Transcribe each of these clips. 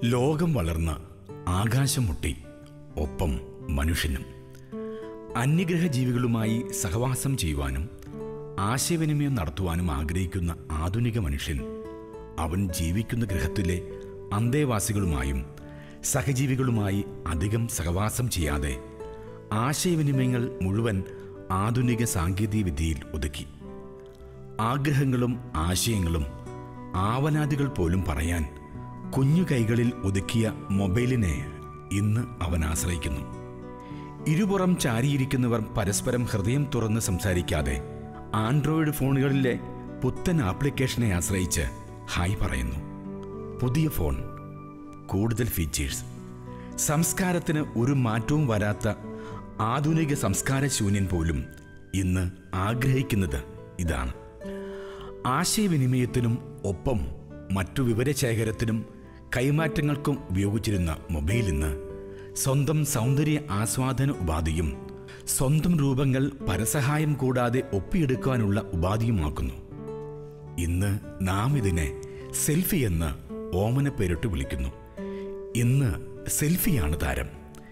ലോകം വളർന്ന് ആകാശം മുട്ടി ഒപ്പം മനുഷ്യനും അന്യഗ്രഹ ജീവികളുമായി സഹവാസം ചെയ്യുവാനും ആശയവിനിമയം നടത്തുവാനും ആഗ്രഹിക്കുന്ന ആധുനിക മനുഷ്യൻ അവൻ ജീവിക്കുന്ന ഗ്രഹത്തിലെ അന്തേവാസികളുമായും സഹജീവികളുമായി അധികം സഹവാസം ചെയ്യാതെ ആശയവിനിമയങ്ങൾ മുഴുവൻ ആധുനിക സാങ്കേതിക വിദ്യയിൽ ഒതുക്കി ആഗ്രഹങ്ങളും ആശയങ്ങളും ആവലാതികൾ പോലും പറയാൻ കുഞ്ഞു കൈകളിൽ ഒതുക്കിയ മൊബൈലിനെ ഇന്ന് അവൻ ആശ്രയിക്കുന്നു ഇരുപുറം ചാരിയിരിക്കുന്നവർ പരസ്പരം ഹൃദയം തുറന്ന് സംസാരിക്കാതെ ആൻഡ്രോയിഡ് ഫോണുകളിലെ പുത്തൻ ആപ്ലിക്കേഷനെ ആശ്രയിച്ച് ഹായ് പറയുന്നു പുതിയ ഫോൺ കൂടുതൽ ഫീച്ചേഴ്സ് സംസ്കാരത്തിന് ഒരു മാറ്റവും വരാത്ത ആധുനിക സംസ്കാര ശൂന്യൻ പോലും ഇന്ന് ആഗ്രഹിക്കുന്നത് ഇതാണ് ആശയവിനിമയത്തിനും ഒപ്പം മറ്റു വിവരശേഖരത്തിനും കൈമാറ്റങ്ങൾക്കും ഉപയോഗിച്ചിരുന്ന മൊബൈൽ ഇന്ന് സ്വന്തം സൗന്ദര്യ ആസ്വാദന ഉപാധിയും സ്വന്തം രൂപങ്ങൾ പരസഹായം കൂടാതെ ഒപ്പിയെടുക്കാനുള്ള ഉപാധിയുമാക്കുന്നു ഇന്ന് നാം ഇതിനെ സെൽഫി എന്ന് ഓമന പേരിട്ട് വിളിക്കുന്നു ഇന്ന് സെൽഫിയാണ് താരം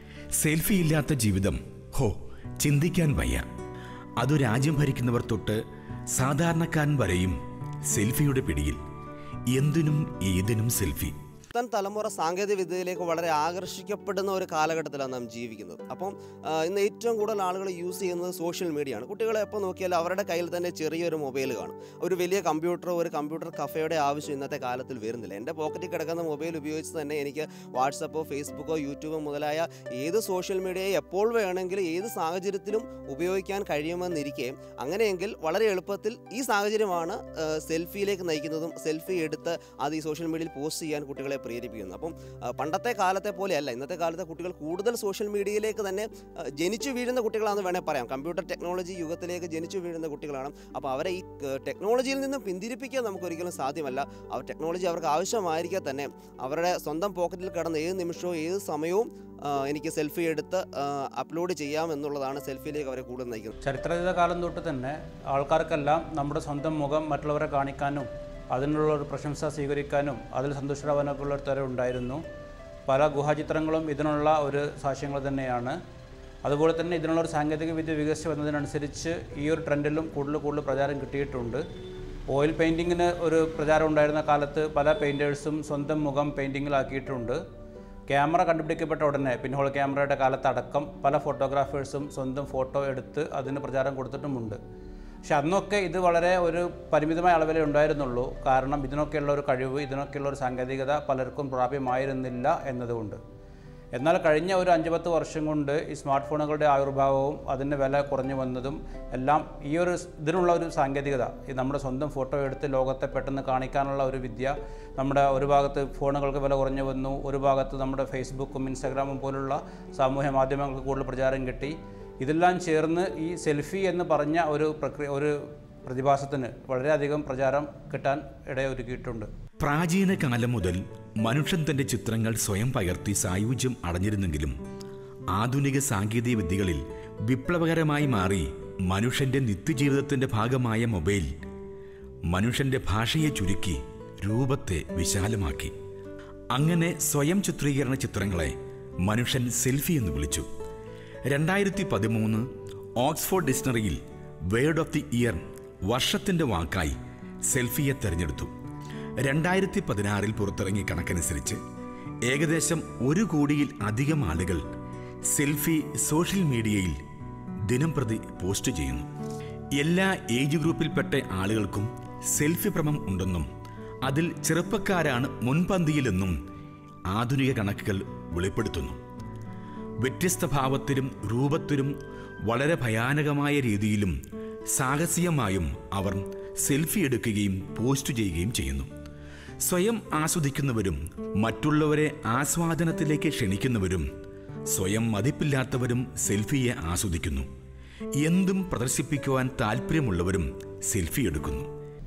സെൽഫി ഇല്ലാത്ത ജീവിതം ഹോ ചിന്തിക്കാൻ വയ്യ അതു രാജ്യം ഭരിക്കുന്നവർ തൊട്ട് സാധാരണക്കാരൻ വരെയും സെൽഫിയുടെ പിടിയിൽ എന്തിനും ഏതിനും സെൽഫി പുത്തൻ തലമുറ സാങ്കേതിക വിദ്യയിലേക്ക് വളരെ ആകർഷിക്കപ്പെടുന്ന ഒരു കാലഘട്ടത്തിലാണ് നാം ജീവിക്കുന്നത് അപ്പം ആ, ഇന്ന് ഏറ്റവും കൂടുതൽ ആളുകൾ യൂസ് ചെയ്യുന്നത് സോഷ്യൽ മീഡിയയാണ് കുട്ടികളെ എപ്പോൾ നോക്കിയാലും അവരുടെ കയ്യിൽ തന്നെ ചെറിയൊരു മൊബൈൽ കാണും ഒരു വലിയ കമ്പ്യൂട്ടറോ ഒരു കമ്പ്യൂട്ടർ കഫേയുടെ ആവശ്യം ഇന്നത്തെ കാലത്തിൽ വരുന്നില്ല എൻ്റെ പോക്കറ്റിൽ കിടക്കുന്ന മൊബൈൽ ഉപയോഗിച്ച് തന്നെ എനിക്ക് വാട്സപ്പോ ഫേസ്ബുക്കോ യൂട്യൂബോ മുതലായ ഏത് സോഷ്യൽ മീഡിയയെ എപ്പോൾ വേണമെങ്കിലും ഏത് സാഹചര്യത്തിലും ഉപയോഗിക്കാൻ കഴിയുമെന്നിരിക്കെ അങ്ങനെയെങ്കിൽ വളരെ എളുപ്പത്തിൽ ഈ സാഹചര്യമാണ് ആ, സെൽഫിയിലേക്ക് നയിക്കുന്നതും സെൽഫി എടുത്ത് അത് ഈ സോഷ്യൽ മീഡിയയിൽ പോസ്റ്റ് ചെയ്യാൻ കുട്ടികളെ പ്രേരിപ്പിക്കുന്നത് അപ്പം ആ, പണ്ടത്തെ കാലത്തെ പോലെയല്ല ഇന്നത്തെ കാലത്തെ കുട്ടികൾ കൂടുതൽ സോഷ്യൽ മീഡിയയിലേക്ക് തന്നെ ആ, ജനിച്ചു വീഴുന്ന കുട്ടികളാണെന്ന് വേണേൽ പറയാം കമ്പ്യൂട്ടർ ടെക്നോളജി യുഗത്തിലേക്ക് ജനിച്ചു വീഴുന്ന കുട്ടികളാണ് അപ്പോൾ അവരെ ഈ ക- ടെക്നോളജിയിൽ നിന്നും പിന്തിരിപ്പിക്കാൻ നമുക്ക് ഒരിക്കലും സാധ്യമല്ല അവർ ടെക്നോളജി അവർക്ക് ആവശ്യമായിരിക്കെ തന്നെ അവരുടെ സ്വന്തം പോക്കറ്റിൽ കിടന്ന ഏത് നിമിഷവും ഏത് സമയവും ആ, എനിക്ക് സെൽഫി എടുത്ത് അപ്ലോഡ് ചെയ്യാം എന്നുള്ളതാണ് സെൽഫിയിലേക്ക് അവരെ കൂടുതൽ നയിക്കുന്നത് ചരിത്രതീത കാലം തൊട്ട് തന്നെ ആൾക്കാർക്കെല്ലാം നമ്മുടെ സ്വന്തം മുഖം മറ്റുള്ളവരെ കാണിക്കാനും അതിനുള്ള ഒരു പ്രശംസ സ്വീകരിക്കാനും അതിൽ സന്തുഷ്ടരാവാനൊക്കെ ഉള്ള ഒരു തരം ഉണ്ടായിരുന്നു പല ഗുഹാചിത്രങ്ങളും ഇതിനുള്ള ഒരു സാക്ഷ്യങ്ങൾ തന്നെയാണ് അതുപോലെ തന്നെ ഇതിനുള്ള ഒരു സാങ്കേതിക വിദ്യ വികസിച്ച് വന്നതിനനുസരിച്ച് ഈ ഒരു ട്രെൻഡിലും കൂടുതൽ കൂടുതൽ പ്രചാരം കിട്ടിയിട്ടുണ്ട് ഓയിൽ പെയിൻറ്റിങ്ങിന് ഒരു പ്രചാരം ഉണ്ടായിരുന്ന കാലത്ത് പല പെയിൻറ്റേഴ്സും സ്വന്തം മുഖം പെയിൻറ്റിങ്ങിലാക്കിയിട്ടുണ്ട് ക്യാമറ കണ്ടുപിടിക്കപ്പെട്ട ഉടനെ പിൻഹോൾ ക്യാമറയുടെ കാലത്തടക്കം പല ഫോട്ടോഗ്രാഫേഴ്സും സ്വന്തം ഫോട്ടോ എടുത്ത് അതിന് പ്രചാരം കൊടുത്തിട്ടുമുണ്ട് പക്ഷെ അന്നൊക്കെ ഇത് വളരെ ഒരു പരിമിതമായ അളവിലേ ഉണ്ടായിരുന്നുള്ളൂ കാരണം ഇതിനൊക്കെയുള്ള ഒരു കഴിവ് ഇതിനൊക്കെയുള്ള ഒരു സാങ്കേതികത പലർക്കും പ്രാപ്യമായിരുന്നില്ല എന്നതുകൊണ്ട് എന്നാൽ കഴിഞ്ഞ ഒരു അഞ്ച് പത്ത് വർഷം കൊണ്ട് ഈ സ്മാർട്ട് ഫോണുകളുടെ ആവിർഭാവവും അതിൻ്റെ വില കുറഞ്ഞു വന്നതും എല്ലാം ഈ ഒരു സ് ഇതിനുള്ള ഒരു സാങ്കേതികത ഈ നമ്മുടെ സ്വന്തം ഫോട്ടോ എടുത്ത് ലോകത്തെ പെട്ടെന്ന് കാണിക്കാനുള്ള ഒരു വിദ്യ നമ്മുടെ ഒരു ഭാഗത്ത് ഫോണുകൾക്ക് വില കുറഞ്ഞു വന്നു ഒരു ഭാഗത്ത് നമ്മുടെ ഫേസ്ബുക്കും ഇൻസ്റ്റാഗ്രാമും പോലുള്ള സാമൂഹ്യ മാധ്യമങ്ങൾക്ക് കൂടുതൽ പ്രചാരം കിട്ടി ഇതെല്ലാം ചേർന്ന് ഈ സെൽഫി എന്ന് പറഞ്ഞ ഒരു പ്രക്രിയ ഒരു പ്രതിഭാസത്തിന് വളരെയധികം പ്രചാരം കിട്ടാൻ ഇടയൊരുക്കിയിട്ടുണ്ട് പ്രാചീന കാലം മുതൽ മനുഷ്യൻ തന്റെ ചിത്രങ്ങൾ സ്വയം പകർത്തി സായുജ്യം അടഞ്ഞിരുന്നെങ്കിലും ആധുനിക സാങ്കേതിക വിദ്യകളിൽ വിപ്ലവകരമായി മാറി മനുഷ്യന്റെ നിത്യജീവിതത്തിന്റെ ഭാഗമായ മൊബൈൽ മനുഷ്യന്റെ ഭാഷയെ ചുരുക്കി രൂപത്തെ വിശാലമാക്കി അങ്ങനെ സ്വയം ചിത്രീകരണ ചിത്രങ്ങളെ മനുഷ്യൻ സെൽഫി എന്ന് വിളിച്ചു രണ്ടായിരത്തി പതിമൂന്ന് ഓക്സ്ഫോർഡ് ഡിക്ഷണറിയിൽ വേർഡ് ഓഫ് ദി ഇയർ വർഷത്തിന്റെ വാക്കായി സെൽഫിയെ തെരഞ്ഞെടുത്തു രണ്ടായിരത്തി പതിനാറിൽ പുറത്തിറങ്ങിയ കണക്കനുസരിച്ച് ഏകദേശം ഒരു കോടിയിൽ അധികം ആളുകൾ സെൽഫി സോഷ്യൽ മീഡിയയിൽ ദിനം പ്രതി പോസ്റ്റ് ചെയ്യുന്നു എല്ലാ ഏജ് ഗ്രൂപ്പിൽപ്പെട്ട ആളുകൾക്കും സെൽഫി ഭ്രമം ഉണ്ടെന്നും അതിൽ ചെറുപ്പക്കാരാണ് മുൻപന്തിയിലെന്നും ആധുനിക കണക്കുകൾ വെളിപ്പെടുത്തുന്നു വ്യത്യസ്ത ഭാവത്തിലും രൂപത്തിലും വളരെ ഭയാനകമായ രീതിയിലും സാഹസികമായും അവർ സെൽഫി എടുക്കുകയും പോസ്റ്റ് ചെയ്യുകയും ചെയ്യുന്നു സ്വയം ആസ്വദിക്കുന്നവരും മറ്റുള്ളവരെ ആസ്വാദനത്തിലേക്ക് ക്ഷണിക്കുന്നവരും സ്വയം മതിപ്പില്ലാത്തവരും സെൽഫിയെ ആസ്വദിക്കുന്നു എന്തും പ്രദർശിപ്പിക്കുവാൻ താല്പര്യമുള്ളവരും സെൽഫി എടുക്കുന്നു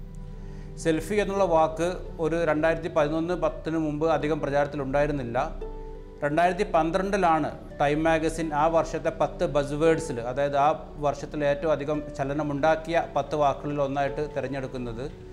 സെൽഫി എന്നുള്ള വാക്ക് ഒരു രണ്ടായിരത്തി പതിനൊന്ന് പത്തിന് മുമ്പ് അധികം പ്രചാരത്തിലുണ്ടായിരുന്നില്ല രണ്ടായിരത്തി പന്ത്രണ്ടിലാണ് ടൈം മാഗസിൻ ആ വർഷത്തെ പത്ത് ബസ് വേർഡ്സിൽ അതായത് ആ വർഷത്തിൽ ഏറ്റവും അധികം ചലനമുണ്ടാക്കിയ പത്ത് വാക്കുകളിൽ ഒന്നായിട്ട് തിരഞ്ഞെടുക്കുന്നത്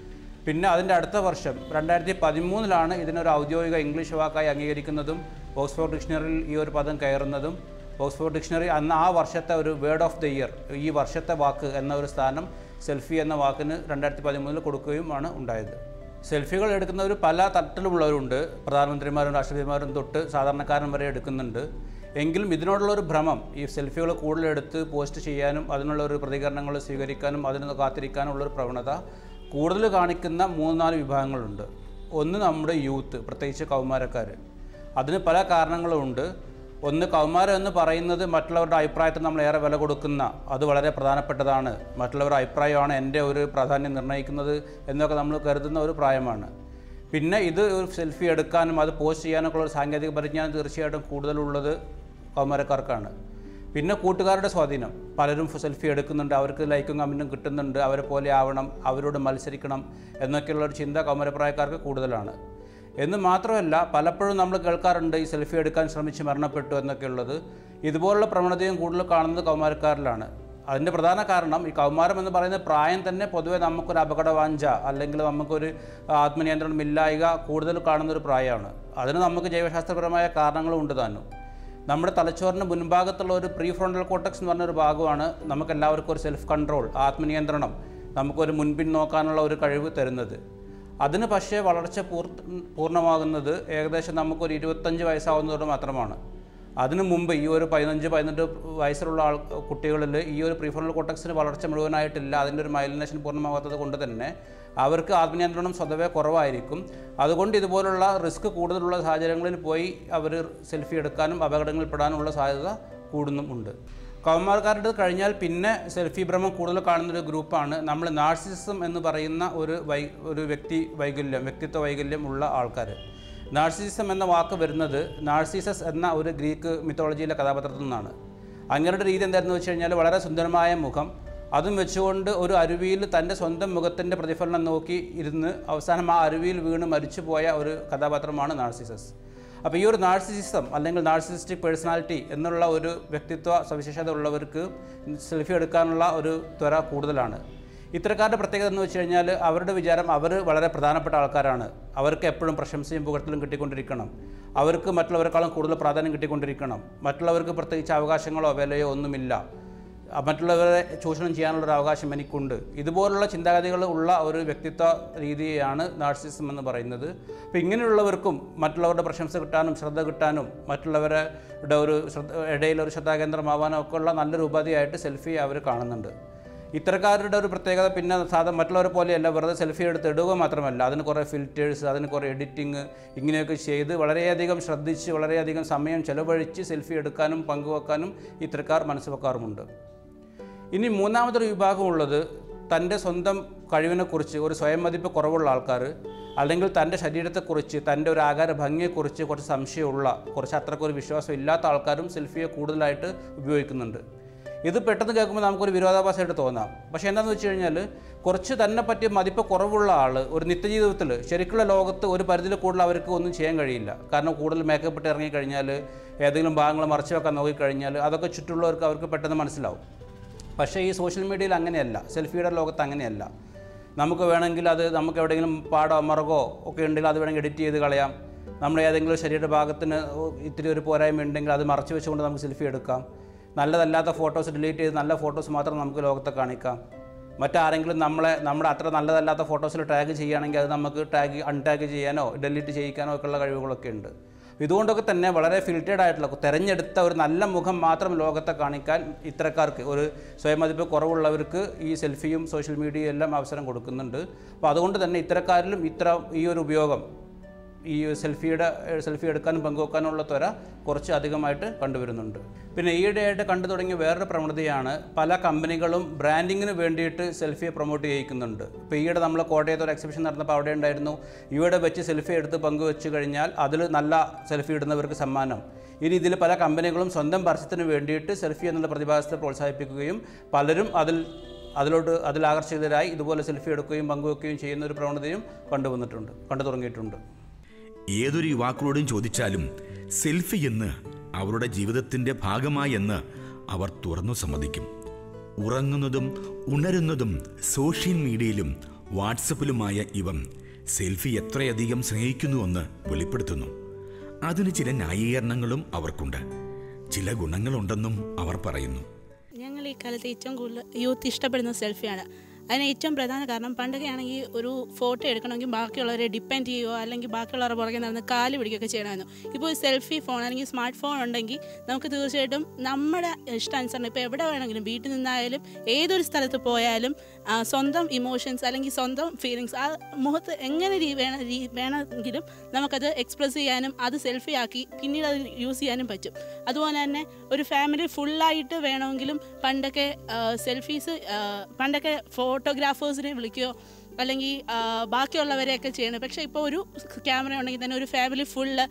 പിന്നെ അതിൻ്റെ അടുത്ത വർഷം രണ്ടായിരത്തി പതിമൂന്നിലാണ് ഇതിനൊരു ഔദ്യോഗിക ഇംഗ്ലീഷ് വാക്കായി അംഗീകരിക്കുന്നതും ഓക്സ്ഫോർഡ് ഡിക്ഷണറിയിൽ ഈ ഒരു പദം കയറുന്നതും ഓക്സ്ഫോർഡ് ഡിക്ഷണറി അന്ന് ആ വർഷത്തെ ഒരു വേർഡ് ഓഫ് ദ ഇയർ ഈ വർഷത്തെ വാക്ക് എന്ന ഒരു സ്ഥാനം സെൽഫി എന്ന വാക്കിന് രണ്ടായിരത്തി പതിമൂന്നിൽ കൊടുക്കുകയുമാണ് ഉണ്ടായത് സെൽഫികൾ എടുക്കുന്നവർ പല തട്ടിലുമുള്ളവരുണ്ട് പ്രധാനമന്ത്രിമാരും രാഷ്ട്രപതിമാരും തൊട്ട് സാധാരണക്കാരൻ വരെ എടുക്കുന്നുണ്ട് എങ്കിലും ഇതിനോടുള്ള ഒരു ഭ്രമം ഈ സെൽഫികൾ കൂടുതൽ എടുത്ത് പോസ്റ്റ് ചെയ്യാനും അതിനുള്ള ഒരു പ്രതികരണങ്ങൾ സ്വീകരിക്കാനും അതിനൊന്ന് കാത്തിരിക്കാനും ഉള്ളൊരു പ്രവണത കൂടുതൽ കാണിക്കുന്ന മൂന്നാല് വിഭാഗങ്ങളുണ്ട് ഒന്ന് നമ്മുടെ യൂത്ത് പ്രത്യേകിച്ച് കൗമാരക്കാർ അതിന് പല കാരണങ്ങളുമുണ്ട് ഒന്ന് കൗമാരം എന്ന് പറയുന്നത് മറ്റുള്ളവരുടെ അഭിപ്രായത്തിന് നമ്മൾ ഏറെ വില കൊടുക്കുന്ന അത് വളരെ പ്രധാനപ്പെട്ടതാണ് മറ്റുള്ളവരുടെ അഭിപ്രായമാണ് എൻ്റെ ഒരു പ്രാധാന്യം നിർണ്ണയിക്കുന്നത് എന്നൊക്കെ നമ്മൾ കരുതുന്ന ഒരു പ്രായമാണ് പിന്നെ ഇത് ഒരു സെൽഫി എടുക്കാനും അത് പോസ്റ്റ് ചെയ്യാനൊക്കെ ഉള്ള ഒരു സാങ്കേതിക പരിജ്ഞാനം തീർച്ചയായിട്ടും കൂടുതലുള്ളത് കൗമാരക്കാർക്കാണ് പിന്നെ കൂട്ടുകാരുടെ സ്വാധീനം പലരും സെൽഫി എടുക്കുന്നുണ്ട് അവർക്ക് ലൈക്കും കമൻറ്റും കിട്ടുന്നുണ്ട് അവരെ പോലെ ആവണം അവരോട് മത്സരിക്കണം എന്നൊക്കെയുള്ള ഒരു ചിന്ത കൗമാരപ്രായക്കാർക്ക് കൂടുതലാണ് എന്ന് മാത്രമല്ല പലപ്പോഴും നമ്മൾ കേൾക്കാറുണ്ട് ഈ സെൽഫി എടുക്കാൻ ശ്രമിച്ച് മരണപ്പെട്ടു എന്നൊക്കെയുള്ളത് ഇതുപോലുള്ള പ്രവണതയും കൂടുതൽ കാണുന്നത് കൗമാരക്കാരിലാണ് അതിൻ്റെ പ്രധാന കാരണം ഈ കൗമാരം എന്ന് പറയുന്ന പ്രായം തന്നെ പൊതുവെ നമുക്കൊരു അപകടവാഞ്ച അല്ലെങ്കിൽ നമുക്കൊരു ആത്മനിയന്ത്രണം ഇല്ലായിക കൂടുതൽ കാണുന്ന ഒരു പ്രായമാണ് അതിന് നമുക്ക് ജൈവശാസ്ത്രപരമായ കാരണങ്ങളും ഉണ്ട് താനും നമ്മുടെ തലച്ചോറിന് മുൻഭാഗത്തുള്ള ഒരു പ്രീ ഫ്രോണ്ടൽ കോട്ടക്സ് എന്ന് പറഞ്ഞൊരു ഭാഗമാണ് നമുക്ക് എല്ലാവർക്കും ഒരു സെൽഫ് കൺട്രോൾ ആത്മനിയന്ത്രണം നമുക്കൊരു മുൻപിൻ നോക്കാനുള്ള ഒരു കഴിവ് തരുന്നത് അതിന് പക്ഷേ വളർച്ച പൂർ പൂർണ്ണമാകുന്നത് ഏകദേശം നമുക്കൊരു ഇരുപത്തഞ്ച് വയസ്സാവുന്നതോടെ മാത്രമാണ് അതിനു മുമ്പ് ഈ ഒരു പതിനഞ്ച് പതിനെട്ട് വയസ്സിലുള്ള ആൾ കുട്ടികളിൽ ഈ ഒരു പ്രീഫ്രോണ്ടൽ കോട്ടക്സിന് വളർച്ച മുഴുവനായിട്ടില്ല അതിൻ്റെ ഒരു മൈലിനേഷൻ പൂർണ്ണമാകാത്തത് കൊണ്ട് തന്നെ അവർക്ക് ആത്മനിയന്ത്രണം സ്വതവേ കുറവായിരിക്കും അതുകൊണ്ട് ഇതുപോലുള്ള റിസ്ക് കൂടുതലുള്ള സാഹചര്യങ്ങളിൽ പോയി അവർ സെൽഫി എടുക്കാനും അപകടങ്ങളിൽപ്പെടാനുള്ള സാധ്യത കൂടുന്നുമുണ്ട് കൗമാരക്കാരുടെ കഴിഞ്ഞാൽ പിന്നെ സെൽഫി ഭ്രമം കൂടുതൽ കാണുന്നൊരു ഗ്രൂപ്പാണ് നമ്മൾ നാർസിസം എന്ന് പറയുന്ന ഒരു വൈ ഒരു വ്യക്തി വൈകല്യം വ്യക്തിത്വ വൈകല്യം ഉള്ള ആൾക്കാർ നാർസിസം എന്ന വാക്ക് വരുന്നത് നാർസിസസ് എന്ന ഒരു ഗ്രീക്ക് മിത്തോളജിയിലെ കഥാപാത്രത്തിൽ നിന്നാണ് അങ്ങനെയുടെ രീതി എന്തായിരുന്നു വെച്ച് കഴിഞ്ഞാൽ വളരെ സുന്ദരമായ മുഖം അതും വെച്ചുകൊണ്ട് ഒരു അരുവിയിൽ തൻ്റെ സ്വന്തം മുഖത്തിൻ്റെ പ്രതിഫലനം നോക്കി ഇരുന്ന് അവസാനം ആ അരുവിയിൽ വീണ് മരിച്ചുപോയ ഒരു കഥാപാത്രമാണ് നാർസിസസ് അപ്പോൾ ഈ ഒരു നാർസിസിസം അല്ലെങ്കിൽ നാർസിസിസ്റ്റിക് പേഴ്സണാലിറ്റി എന്നുള്ള ഒരു വ്യക്തിത്വ സവിശേഷത ഉള്ളവർക്ക് സെൽഫി എടുക്കാനുള്ള ഒരു ത്വര കൂടുതലാണ് ഇത്തരക്കാരുടെ പ്രത്യേകത എന്ന് വെച്ച് കഴിഞ്ഞാൽ അവരുടെ വിചാരം അവർ വളരെ പ്രധാനപ്പെട്ട ആൾക്കാരാണ് അവർക്ക് എപ്പോഴും പ്രശംസയും പുകഴ്ത്തലും കിട്ടിക്കൊണ്ടിരിക്കണം അവർക്ക് മറ്റുള്ളവരെക്കാളും കൂടുതൽ പ്രാധാന്യം കിട്ടിക്കൊണ്ടിരിക്കണം മറ്റുള്ളവർക്ക് പ്രത്യേകിച്ച് അവകാശങ്ങളോ വിലയോ ഒന്നുമില്ല അ, മറ്റുള്ളവരെ ചൂഷണം ചെയ്യാനുള്ള ഒരു അവകാശം എനിക്കുണ്ട് ഇതുപോലുള്ള ചിന്താഗതികൾ ഉള്ള ഒരു വ്യക്തിത്വ രീതിയാണ് നാർസിസം എന്ന് പറയുന്നത് അപ്പോൾ ഇങ്ങനെയുള്ളവർക്കും മറ്റുള്ളവരുടെ പ്രശംസ കിട്ടാനും ശ്രദ്ധ കിട്ടാനും മറ്റുള്ളവരുടെ ഒരു ശ്രദ്ധ ഇടയിൽ ഒരു ശ്രദ്ധാകേന്ദ്രമാവാനും ഒക്കെ ഉള്ള നല്ലൊരു ഉപാധിയായിട്ട് സെൽഫി അവർ കാണുന്നുണ്ട് ഇത്തരക്കാരുടെ ഒരു പ്രത്യേകത പിന്നെ സാധാരണ മറ്റുള്ളവരെ പോലെയല്ല വെറുതെ സെൽഫി എടുത്ത് ഇടുക മാത്രമല്ല അതിന് കുറേ ഫിൽറ്റേഴ്സ് അതിന് കുറേ എഡിറ്റിങ് ഇങ്ങനെയൊക്കെ ചെയ്ത് വളരെയധികം ശ്രദ്ധിച്ച് വളരെയധികം സമയം ചെലവഴിച്ച് സെൽഫി എടുക്കാനും പങ്കുവെക്കാനും ഇത്തരക്കാർ മനസ്സ് വെക്കാറുമുണ്ട് ഇനി മൂന്നാമതൊരു വിഭാഗമുള്ളത് തൻ്റെ സ്വന്തം കഴിവിനെക്കുറിച്ച് ഒരു സ്വയം മതിപ്പ് കുറവുള്ള ആൾക്കാർ അല്ലെങ്കിൽ തൻ്റെ ശരീരത്തെക്കുറിച്ച് തൻ്റെ ഒരു ആകാര ഭംഗിയെക്കുറിച്ച് കുറച്ച് സംശയമുള്ള കുറച്ച് അത്രക്കൊരു വിശ്വാസം ഇല്ലാത്ത ആൾക്കാരും സെൽഫിയെ കൂടുതലായിട്ട് ഉപയോഗിക്കുന്നുണ്ട് ഇത് പെട്ടെന്ന് കേൾക്കുമ്പോൾ നമുക്കൊരു വിരോധാഭാസമായിട്ട് തോന്നാം പക്ഷേ എന്താണെന്ന് വെച്ച് കഴിഞ്ഞാൽ കുറച്ച് തന്നെ പറ്റിയ മതിപ്പ് കുറവുള്ള ആൾ ഒരു നിത്യജീവിതത്തിൽ ശരിക്കുള്ള ലോകത്ത് ഒരു പരിധിയിൽ കൂടുതൽ അവർക്ക് ഒന്നും ചെയ്യാൻ കഴിയില്ല കാരണം കൂടുതൽ മേക്കപ്പ് ഇട്ട് ഇറങ്ങിക്കഴിഞ്ഞാൽ ഏതെങ്കിലും ഭാഗങ്ങൾ മറച്ചു വെക്കാൻ നോക്കിക്കഴിഞ്ഞാൽ അതൊക്കെ ചുറ്റുള്ളവർക്ക് അവർക്ക് പെട്ടെന്ന് മനസ്സിലാവും പക്ഷേ ഈ സോഷ്യൽ മീഡിയയിൽ അങ്ങനെയല്ല സെൽഫിയുടെ ലോകത്ത് അങ്ങനെയല്ല നമുക്ക് വേണമെങ്കിൽ അത് നമുക്ക് എവിടെയെങ്കിലും പാടോ മറകോ ഒക്കെ ഉണ്ടെങ്കിൽ അത് വേണമെങ്കിൽ എഡിറ്റ് ചെയ്ത് കളയാം നമ്മുടെ ഏതെങ്കിലും ശരീര ഭാഗത്തിന് ഇത്തിരി ഒരു പോരായ്മ ഉണ്ടെങ്കിൽ അത് മറച്ചു വെച്ചുകൊണ്ട് നമുക്ക് സെൽഫി എടുക്കാം നല്ലതല്ലാത്ത ഫോട്ടോസ് ഡിലീറ്റ് ചെയ്ത് നല്ല ഫോട്ടോസ് മാത്രം നമുക്ക് ലോകത്തെ കാണിക്കാം മറ്റാരെങ്കിലും നമ്മളെ നമ്മുടെ അത്ര നല്ലതല്ലാത്ത ഫോട്ടോസിൽ ടാഗ് ചെയ്യുകയാണെങ്കിൽ അത് നമുക്ക് ടാഗ് അൺടാഗ് ചെയ്യാനോ ഡിലീറ്റ് ചെയ്യിക്കാനോ ഒക്കെയുള്ള കഴിവുകളൊക്കെ ഉണ്ട് ഇതുകൊണ്ടൊക്കെ തന്നെ വളരെ ഫിൽറ്റേഡ് ആയിട്ടുള്ള തിരഞ്ഞെടുത്ത ഒരു നല്ല മുഖം മാത്രം ലോകത്തെ കാണിക്കാൻ ഇത്തരക്കാർക്ക് ഒരു സ്വയമതിപ്പ് കുറവുള്ളവർക്ക് ഈ സെൽഫിയും സോഷ്യൽ മീഡിയയും എല്ലാം അവസരം കൊടുക്കുന്നുണ്ട് അപ്പോൾ അതുകൊണ്ട് തന്നെ ഇത്തരക്കാരിലും ഇത്ര ഈ ഒരു ഉപയോഗം ഈ സെൽഫിയുടെ സെൽഫി എടുക്കാനും പങ്കുവെക്കാനുള്ള ത്വര കുറച്ച് അധികമായിട്ട് കണ്ടുവരുന്നുണ്ട് പിന്നെ ഈയിടെയായിട്ട് കണ്ടു തുടങ്ങിയ വേറൊരു പ്രവണതയാണ് പല കമ്പനികളും ബ്രാൻഡിങ്ങിന് വേണ്ടിയിട്ട് സെൽഫിയെ പ്രൊമോട്ട് ചെയ്യിക്കുന്നുണ്ട് ഇപ്പോൾ ഈയിടെ നമ്മൾ കോട്ടയത്ത് ഒരു എക്സിബിഷൻ നടന്നപ്പോൾ അവിടെ ഉണ്ടായിരുന്നു ഇവിടെ വെച്ച് സെൽഫി എടുത്ത് പങ്കുവെച്ച് കഴിഞ്ഞാൽ അതിൽ നല്ല സെൽഫി ഇടുന്നവർക്ക് സമ്മാനം ഈ രീതിയിൽ പല കമ്പനികളും സ്വന്തം പരസ്യത്തിന് വേണ്ടിയിട്ട് സെൽഫി എന്നുള്ള പ്രതിഭാസത്തെ പ്രോത്സാഹിപ്പിക്കുകയും പലരും അതിൽ അതിലോട്ട് അതിൽ ആകർഷിതരായി ഇതുപോലെ സെൽഫി എടുക്കുകയും പങ്കുവെക്കുകയും ചെയ്യുന്ന ഒരു പ്രവണതയും കണ്ടുവന്നിട്ടുണ്ട് കണ്ടു തുടങ്ങിയിട്ടുണ്ട് ഏതൊരു യുവാക്കളോടും ചോദിച്ചാലും സെൽഫി എന്ന് അവരുടെ ജീവിതത്തിന്റെ ഭാഗമായി എന്ന് അവർ തുറന്നു സമ്മതിക്കും ഉറങ്ങുന്നതും ഉണരുന്നതും സോഷ്യൽ മീഡിയയിലും വാട്സപ്പിലുമായ ഇവൻ സെൽഫി എത്രയധികം സ്നേഹിക്കുന്നുവെന്ന് വെളിപ്പെടുത്തുന്നു അതിന് ചില ന്യായീകരണങ്ങളും അവർക്കുണ്ട് ചില ഗുണങ്ങളുണ്ടെന്നും അവർ പറയുന്നു ഞങ്ങൾ ഈ കാലത്ത് ഏറ്റവും കൂടുതൽ യൂത്ത് ഇഷ്ടപ്പെടുന്ന സെൽഫിയാണ് അതിന് ഏറ്റവും പ്രധാന കാരണം പണ്ടൊക്കെ ആണെങ്കിൽ ഒരു ഫോട്ടോ എടുക്കണമെങ്കിൽ ബാക്കിയുള്ളവരെ ഡിപ്പെൻഡ് ചെയ്യുകയോ അല്ലെങ്കിൽ ബാക്കിയുള്ളവരുടെ പുറകെ നടന്ന് കാല് പിടിക്കുകയൊക്കെ ചെയ്യണമായിരുന്നു ഇപ്പോൾ ഒരു സെൽഫി ഫോൺ അല്ലെങ്കിൽ സ്മാർട്ട് ഫോൺ ഉണ്ടെങ്കിൽ നമുക്ക് തീർച്ചയായിട്ടും നമ്മുടെ ഇഷ്ടാനുസരണം ഇപ്പോൾ എവിടെ വേണമെങ്കിലും വീട്ടിൽ നിന്നായാലും ഏതൊരു സ്ഥലത്ത് പോയാലും ആ, സ്വന്തം ഇമോഷൻസ് അല്ലെങ്കിൽ സ്വന്തം ഫീലിങ്സ് ആ മുഖത്ത് എങ്ങനെ രീ വേണ രീ- വേണമെങ്കിലും നമുക്കത് എക്സ്പ്രസ് ചെയ്യാനും അത് സെൽഫി ആക്കി പിന്നീട് അത് യൂസ് ചെയ്യാനും പറ്റും അതുപോലെ തന്നെ ഒരു ഫാമിലി ഫുള്ളായിട്ട് വേണമെങ്കിലും പണ്ടൊക്കെ സെൽഫീസ് പണ്ടൊക്കെ ഫോട്ടോഗ്രാഫേഴ്സിനെ വിളിക്കുകയോ അല്ലെങ്കിൽ ആ, ബാക്കിയുള്ളവരെയൊക്കെ ചെയ്യണം പക്ഷേ ഇപ്പോൾ ഒരു ക്യാമറ ഉണ്ടെങ്കിൽ തന്നെ ഒരു ഫാമിലി ഫുള്ള്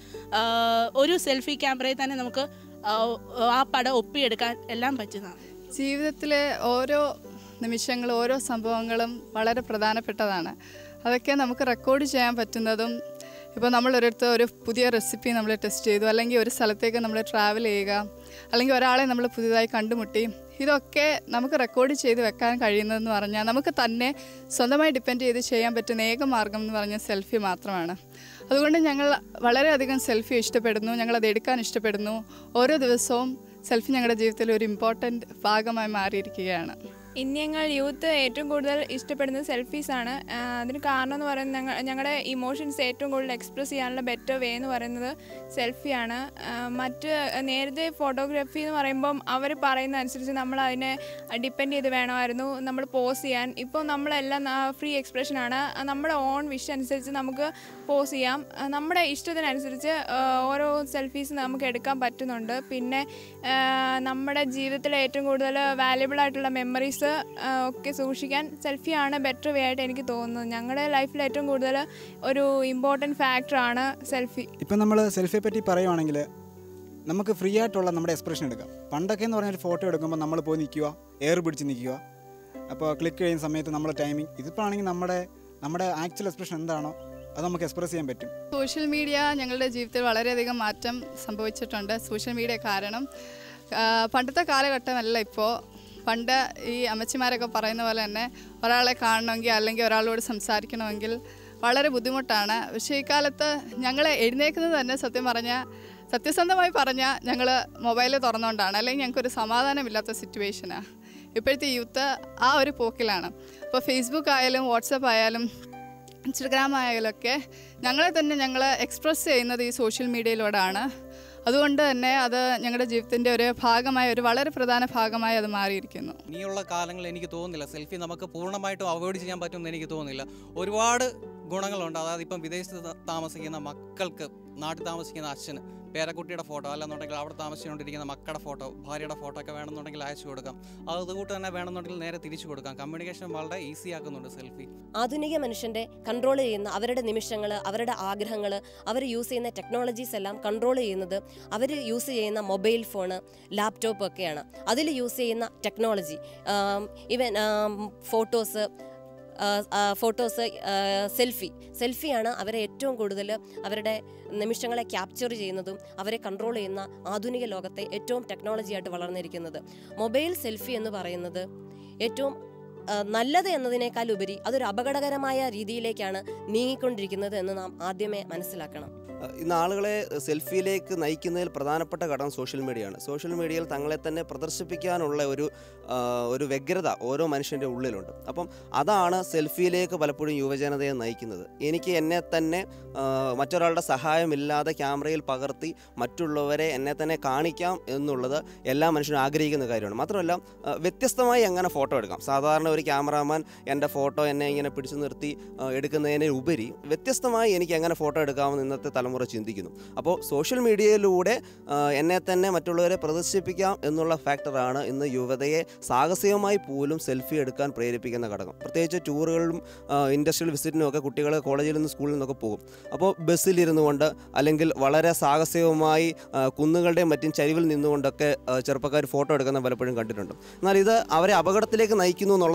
ഒരു സെൽഫി ക്യാമറയിൽ തന്നെ നമുക്ക് ആ, ആ പടം ഒപ്പിയെടുക്കാൻ എല്ലാം പറ്റുന്നതാണ് ജീവിതത്തിലെ ഓരോ നിമിഷങ്ങളും ഓരോ സംഭവങ്ങളും വളരെ പ്രധാനപ്പെട്ടതാണ് അതൊക്കെ നമുക്ക് റെക്കോർഡ് ചെയ്യാൻ പറ്റുന്നതും ഇപ്പോൾ നമ്മൾ ഒരിടത്ത് ഒരു പുതിയ റെസിപ്പി നമ്മൾ ടെസ്റ്റ് ചെയ്തു അല്ലെങ്കിൽ ഒരു സ്ഥലത്തേക്ക് നമ്മൾ ട്രാവൽ ചെയ്യുക അല്ലെങ്കിൽ ഒരാളെ നമ്മൾ പുതിയതായി കണ്ടുമുട്ടി ഇതൊക്കെ നമുക്ക് റെക്കോർഡ് ചെയ്ത് വെക്കാൻ കഴിയുന്നതെന്ന് പറഞ്ഞാൽ നമുക്ക് തന്നെ സ്വന്തമായി ഡിപ്പെൻഡ് ചെയ്ത് ചെയ്യാൻ പറ്റുന്ന ഏക മാർഗം എന്ന് പറഞ്ഞാൽ സെൽഫി മാത്രമാണ് അതുകൊണ്ട് ഞങ്ങൾ വളരെയധികം സെൽഫി ഇഷ്ടപ്പെടുന്നു ഞങ്ങളത് എടുക്കാൻ ഇഷ്ടപ്പെടുന്നു ഓരോ ദിവസവും സെൽഫി ഞങ്ങളുടെ ജീവിതത്തിൽ ഒരു ഇമ്പോർട്ടൻ്റ് ഭാഗമായി മാറിയിരിക്കുകയാണ് ഇന്ന് ഞങ്ങൾ യൂത്ത് ഏറ്റവും കൂടുതൽ ഇഷ്ടപ്പെടുന്നത് സെൽഫീസാണ് അതിന് കാരണം എന്ന് പറയുന്നത് ഞങ്ങൾ ഞങ്ങളുടെ ഇമോഷൻസ് ഏറ്റവും കൂടുതൽ എക്സ്പ്രസ് ചെയ്യാനുള്ള ബെറ്റർ വേ എന്ന് പറയുന്നത് സെൽഫിയാണ് മറ്റ് നേരത്തെ ഫോട്ടോഗ്രാഫി എന്ന് പറയുമ്പം അവർ പറയുന്ന അനുസരിച്ച് നമ്മൾ അതിനെ ഡിപ്പെൻഡ് ചെയ്ത് വേണമായിരുന്നു നമ്മൾ പോസ് ചെയ്യാൻ ഇപ്പോൾ നമ്മളെല്ലാം ഫ്രീ എക്സ്പ്രഷനാണ് നമ്മുടെ ഓൺ വിഷ് അനുസരിച്ച് നമുക്ക് പോസ് ചെയ്യാം ആ, നമ്മുടെ ഇഷ്ടത്തിനനുസരിച്ച് ആ, ഓരോ സെൽഫീസ് നമുക്ക് എടുക്കാൻ പറ്റുന്നുണ്ട് പിന്നെ ആ, നമ്മുടെ ജീവിതത്തിലെ ഏറ്റവും കൂടുതൽ വാല്യബിൾ ആയിട്ടുള്ള മെമ്മറീസ് ഒക്കെ സൂക്ഷിക്കാൻ സെൽഫിയാണ് ബെറ്റർ വേ ആയിട്ട് എനിക്ക് തോന്നുന്നത് ഞങ്ങളുടെ ലൈഫിൽ ഏറ്റവും കൂടുതൽ ഒരു ഇമ്പോർട്ടൻറ്റ് ഫാക്ടറാണ് സെൽഫി ഇപ്പം നമ്മൾ സെൽഫിയെ പറ്റി പറയുവാണെങ്കിൽ നമുക്ക് ഫ്രീ ആയിട്ടുള്ള നമ്മുടെ എക്സ്പ്രഷൻ എടുക്കാം പണ്ടൊക്കെ എന്ന് പറഞ്ഞാൽ ഫോട്ടോ എടുക്കുമ്പോൾ നമ്മൾ പോയി നിൽക്കുക എയർ പിടിച്ച് നിൽക്കുക അപ്പോൾ ക്ലിക്ക് ചെയ്യുന്ന സമയത്ത് നമ്മൾ ടൈമിംഗ് ഇതിപ്പോൾ ആണെങ്കിൽ നമ്മുടെ നമ്മുടെ ആക്ച്വൽ എക്സ്പ്രഷൻ എന്താണോ അത് നമുക്ക് എക്സ്പ്രസ് ചെയ്യാൻ പറ്റും സോഷ്യൽ മീഡിയ ഞങ്ങളുടെ ജീവിതത്തിൽ വളരെയധികം മാറ്റം സംഭവിച്ചിട്ടുണ്ട് സോഷ്യൽ മീഡിയ കാരണം ആ, പണ്ടത്തെ കാലഘട്ടമല്ല ഇപ്പോൾ പണ്ട് ഈ അമ്മച്ചിമാരൊക്കെ പറയുന്ന പോലെ തന്നെ ഒരാളെ കാണണമെങ്കിൽ അല്ലെങ്കിൽ ഒരാളോട് സംസാരിക്കണമെങ്കിൽ വളരെ ബുദ്ധിമുട്ടാണ് പക്ഷേ ഈ കാലത്ത് ഞങ്ങൾ എഴുന്നേക്കുന്നത് തന്നെ സത്യം പറഞ്ഞാൽ സത്യസന്ധമായി പറഞ്ഞാൽ ഞങ്ങൾ മൊബൈൽ തുറന്നുകൊണ്ടാണ് അല്ലെങ്കിൽ ഞങ്ങൾക്കൊരു സമാധാനമില്ലാത്ത സിറ്റുവേഷനാണ് ഇപ്പോഴത്തെ യൂത്ത് ആ ഒരു പോക്കിലാണ് ഇപ്പോൾ ഫേസ്ബുക്ക് ആയാലും വാട്സപ്പ് ആയാലും ഇൻസ്റ്റഗ്രാം ആയാലൊക്കെ ഞങ്ങളെ തന്നെ ഞങ്ങൾ എക്സ്പ്രസ് ചെയ്യുന്നത് ഈ സോഷ്യൽ മീഡിയയിലൂടെയാണ് അതുകൊണ്ട് തന്നെ അത് ഞങ്ങളുടെ ജീവിതത്തിൻ്റെ ഒരു ഭാഗമായ ഒരു വളരെ പ്രധാന ഭാഗമായി അത് മാറിയിരിക്കുന്നു ഇനിയുള്ള കാലങ്ങളിൽ എനിക്ക് തോന്നുന്നില്ല സെൽഫി നമുക്ക് പൂർണ്ണമായിട്ടും അവോയ്ഡ് ചെയ്യാൻ പറ്റുമെന്ന് എനിക്ക് തോന്നുന്നില്ല ഒരുപാട് ഗുണങ്ങളുണ്ട് അതായത് ഇപ്പം വിദേശത്ത് ത- താമസിക്കുന്ന മക്കൾക്ക് നാട്ടിൽ താമസിക്കുന്ന അച്ഛന് പേരക്കുട്ടിയുടെ ഫോട്ടോ അല്ലെന്നുണ്ടെങ്കിൽ അവിടെ താമസിച്ചുകൊണ്ടിരിക്കുന്ന മക്കളുടെ ഫോട്ടോ ഭാര്യയുടെ ഫോട്ടോ ഒക്കെ വേണമെന്നുണ്ടെങ്കിൽ അയച്ചു കൊടുക്കാം അതുകൂട്ട് തന്നെ വേണമെന്നുണ്ടെങ്കിൽ നേരെ തിരിച്ചു കൊടുക്കാം കമ്മ്യൂണിക്കേഷൻ വളരെ ഈസി ആക്കുന്നുണ്ട് സെൽഫി ആധുനിക മനുഷ്യന്റെ കൺട്രോൾ ചെയ്യുന്ന അവരുടെ നിമിഷങ്ങൾ അവരുടെ ആഗ്രഹങ്ങൾ അവർ യൂസ് ചെയ്യുന്ന ടെക്നോളജീസ് എല്ലാം കൺട്രോൾ ചെയ്യുന്നത് അവർ യൂസ് ചെയ്യുന്ന മൊബൈൽ ഫോണ് ലാപ്ടോപ്പ് ഒക്കെയാണ് അതിൽ യൂസ് ചെയ്യുന്ന ടെക്നോളജി ഇവൻ ഫോട്ടോസ് ഫോട്ടോസ് സെൽഫി സെൽഫിയാണ് അവരെ ഏറ്റവും കൂടുതൽ അവരുടെ നിമിഷങ്ങളെ ക്യാപ്ചർ ചെയ്യുന്നതും അവരെ കൺട്രോൾ ചെയ്യുന്ന ആധുനിക ലോകത്തെ ഏറ്റവും ടെക്നോളജിയായിട്ട് വളർന്നിരിക്കുന്നത് മൊബൈൽ സെൽഫി എന്ന് പറയുന്നത് ഏറ്റവും ആ, നല്ലത് എന്നതിനേക്കാൾ ഉപരി അതൊരു അപകടകരമായ രീതിയിലേക്കാണ് നീങ്ങിക്കൊണ്ടിരിക്കുന്നത് എന്ന് നാം ആദ്യമേ മനസ്സിലാക്കണം അഹ് ഇന്ന് ആളുകളെ സെൽഫിയിലേക്ക് നയിക്കുന്നതിൽ പ്രധാനപ്പെട്ട ഘടകം സോഷ്യൽ മീഡിയയാണ് സോഷ്യൽ മീഡിയയിൽ തങ്ങളെ തന്നെ പ്രദർശിപ്പിക്കാനുള്ള ഒരു ആ, ഒരു വ്യഗ്രത ഓരോ മനുഷ്യൻ്റെ ഉള്ളിലുണ്ട് അപ്പം അതാണ് സെൽഫിയിലേക്ക് പലപ്പോഴും യുവജനതയെ നയിക്കുന്നത് എനിക്ക് എന്നെ തന്നെ ആ, മറ്റൊരാളുടെ സഹായമില്ലാതെ ക്യാമറയിൽ പകർത്തി മറ്റുള്ളവരെ എന്നെ തന്നെ കാണിക്കാം എന്നുള്ളത് എല്ലാ മനുഷ്യനും ആഗ്രഹിക്കുന്ന കാര്യമാണ് മാത്രമല്ല ആ, വ്യത്യസ്തമായി എങ്ങനെ ഫോട്ടോ എടുക്കാം സാധാരണ ഒരു ക്യാമറാമാൻ എൻ്റെ ഫോട്ടോ എന്നെ ഇങ്ങനെ പിടിച്ചു നിർത്തി ആ, എടുക്കുന്നതിന് ഉപരി വ്യത്യസ്തമായി എനിക്ക് എങ്ങനെ ഫോട്ടോ എടുക്കാമെന്ന് ഇന്നത്തെ തലമുറ ചിന്തിക്കുന്നു അപ്പോൾ സോഷ്യൽ മീഡിയയിലൂടെ ആ, എന്നെ തന്നെ മറ്റുള്ളവരെ പ്രദർശിപ്പിക്കാം എന്നുള്ള ഫാക്ടറാണ് ഇന്ന് യുവതയെ സാഹസികമായി പോലും സെൽഫി എടുക്കാൻ പ്രേരിപ്പിക്കുന്ന ഘടകം പ്രത്യേകിച്ച് ടൂറുകളിലും ഇൻഡസ്ട്രിയൽ വിസിറ്റിനും ഒക്കെ കുട്ടികൾ കോളേജിൽ നിന്ന് സ്കൂളിൽ നിന്നൊക്കെ പോകും അപ്പോൾ ബസ്സിലിരുന്നു കൊണ്ട് അല്ലെങ്കിൽ വളരെ സാഹസികമായി ആ, കുന്നുകളുടെയും മറ്റും ചരിവിൽ നിന്നുകൊണ്ടൊക്കെ ചെറുപ്പക്കാർ ഫോട്ടോ എടുക്കുന്ന പലപ്പോഴും കണ്ടിട്ടുണ്ട് എന്നാൽ ഇത് അവരെ അപകടത്തിലേക്ക് നയിക്കുന്നു എന്നുള്ളതാണ്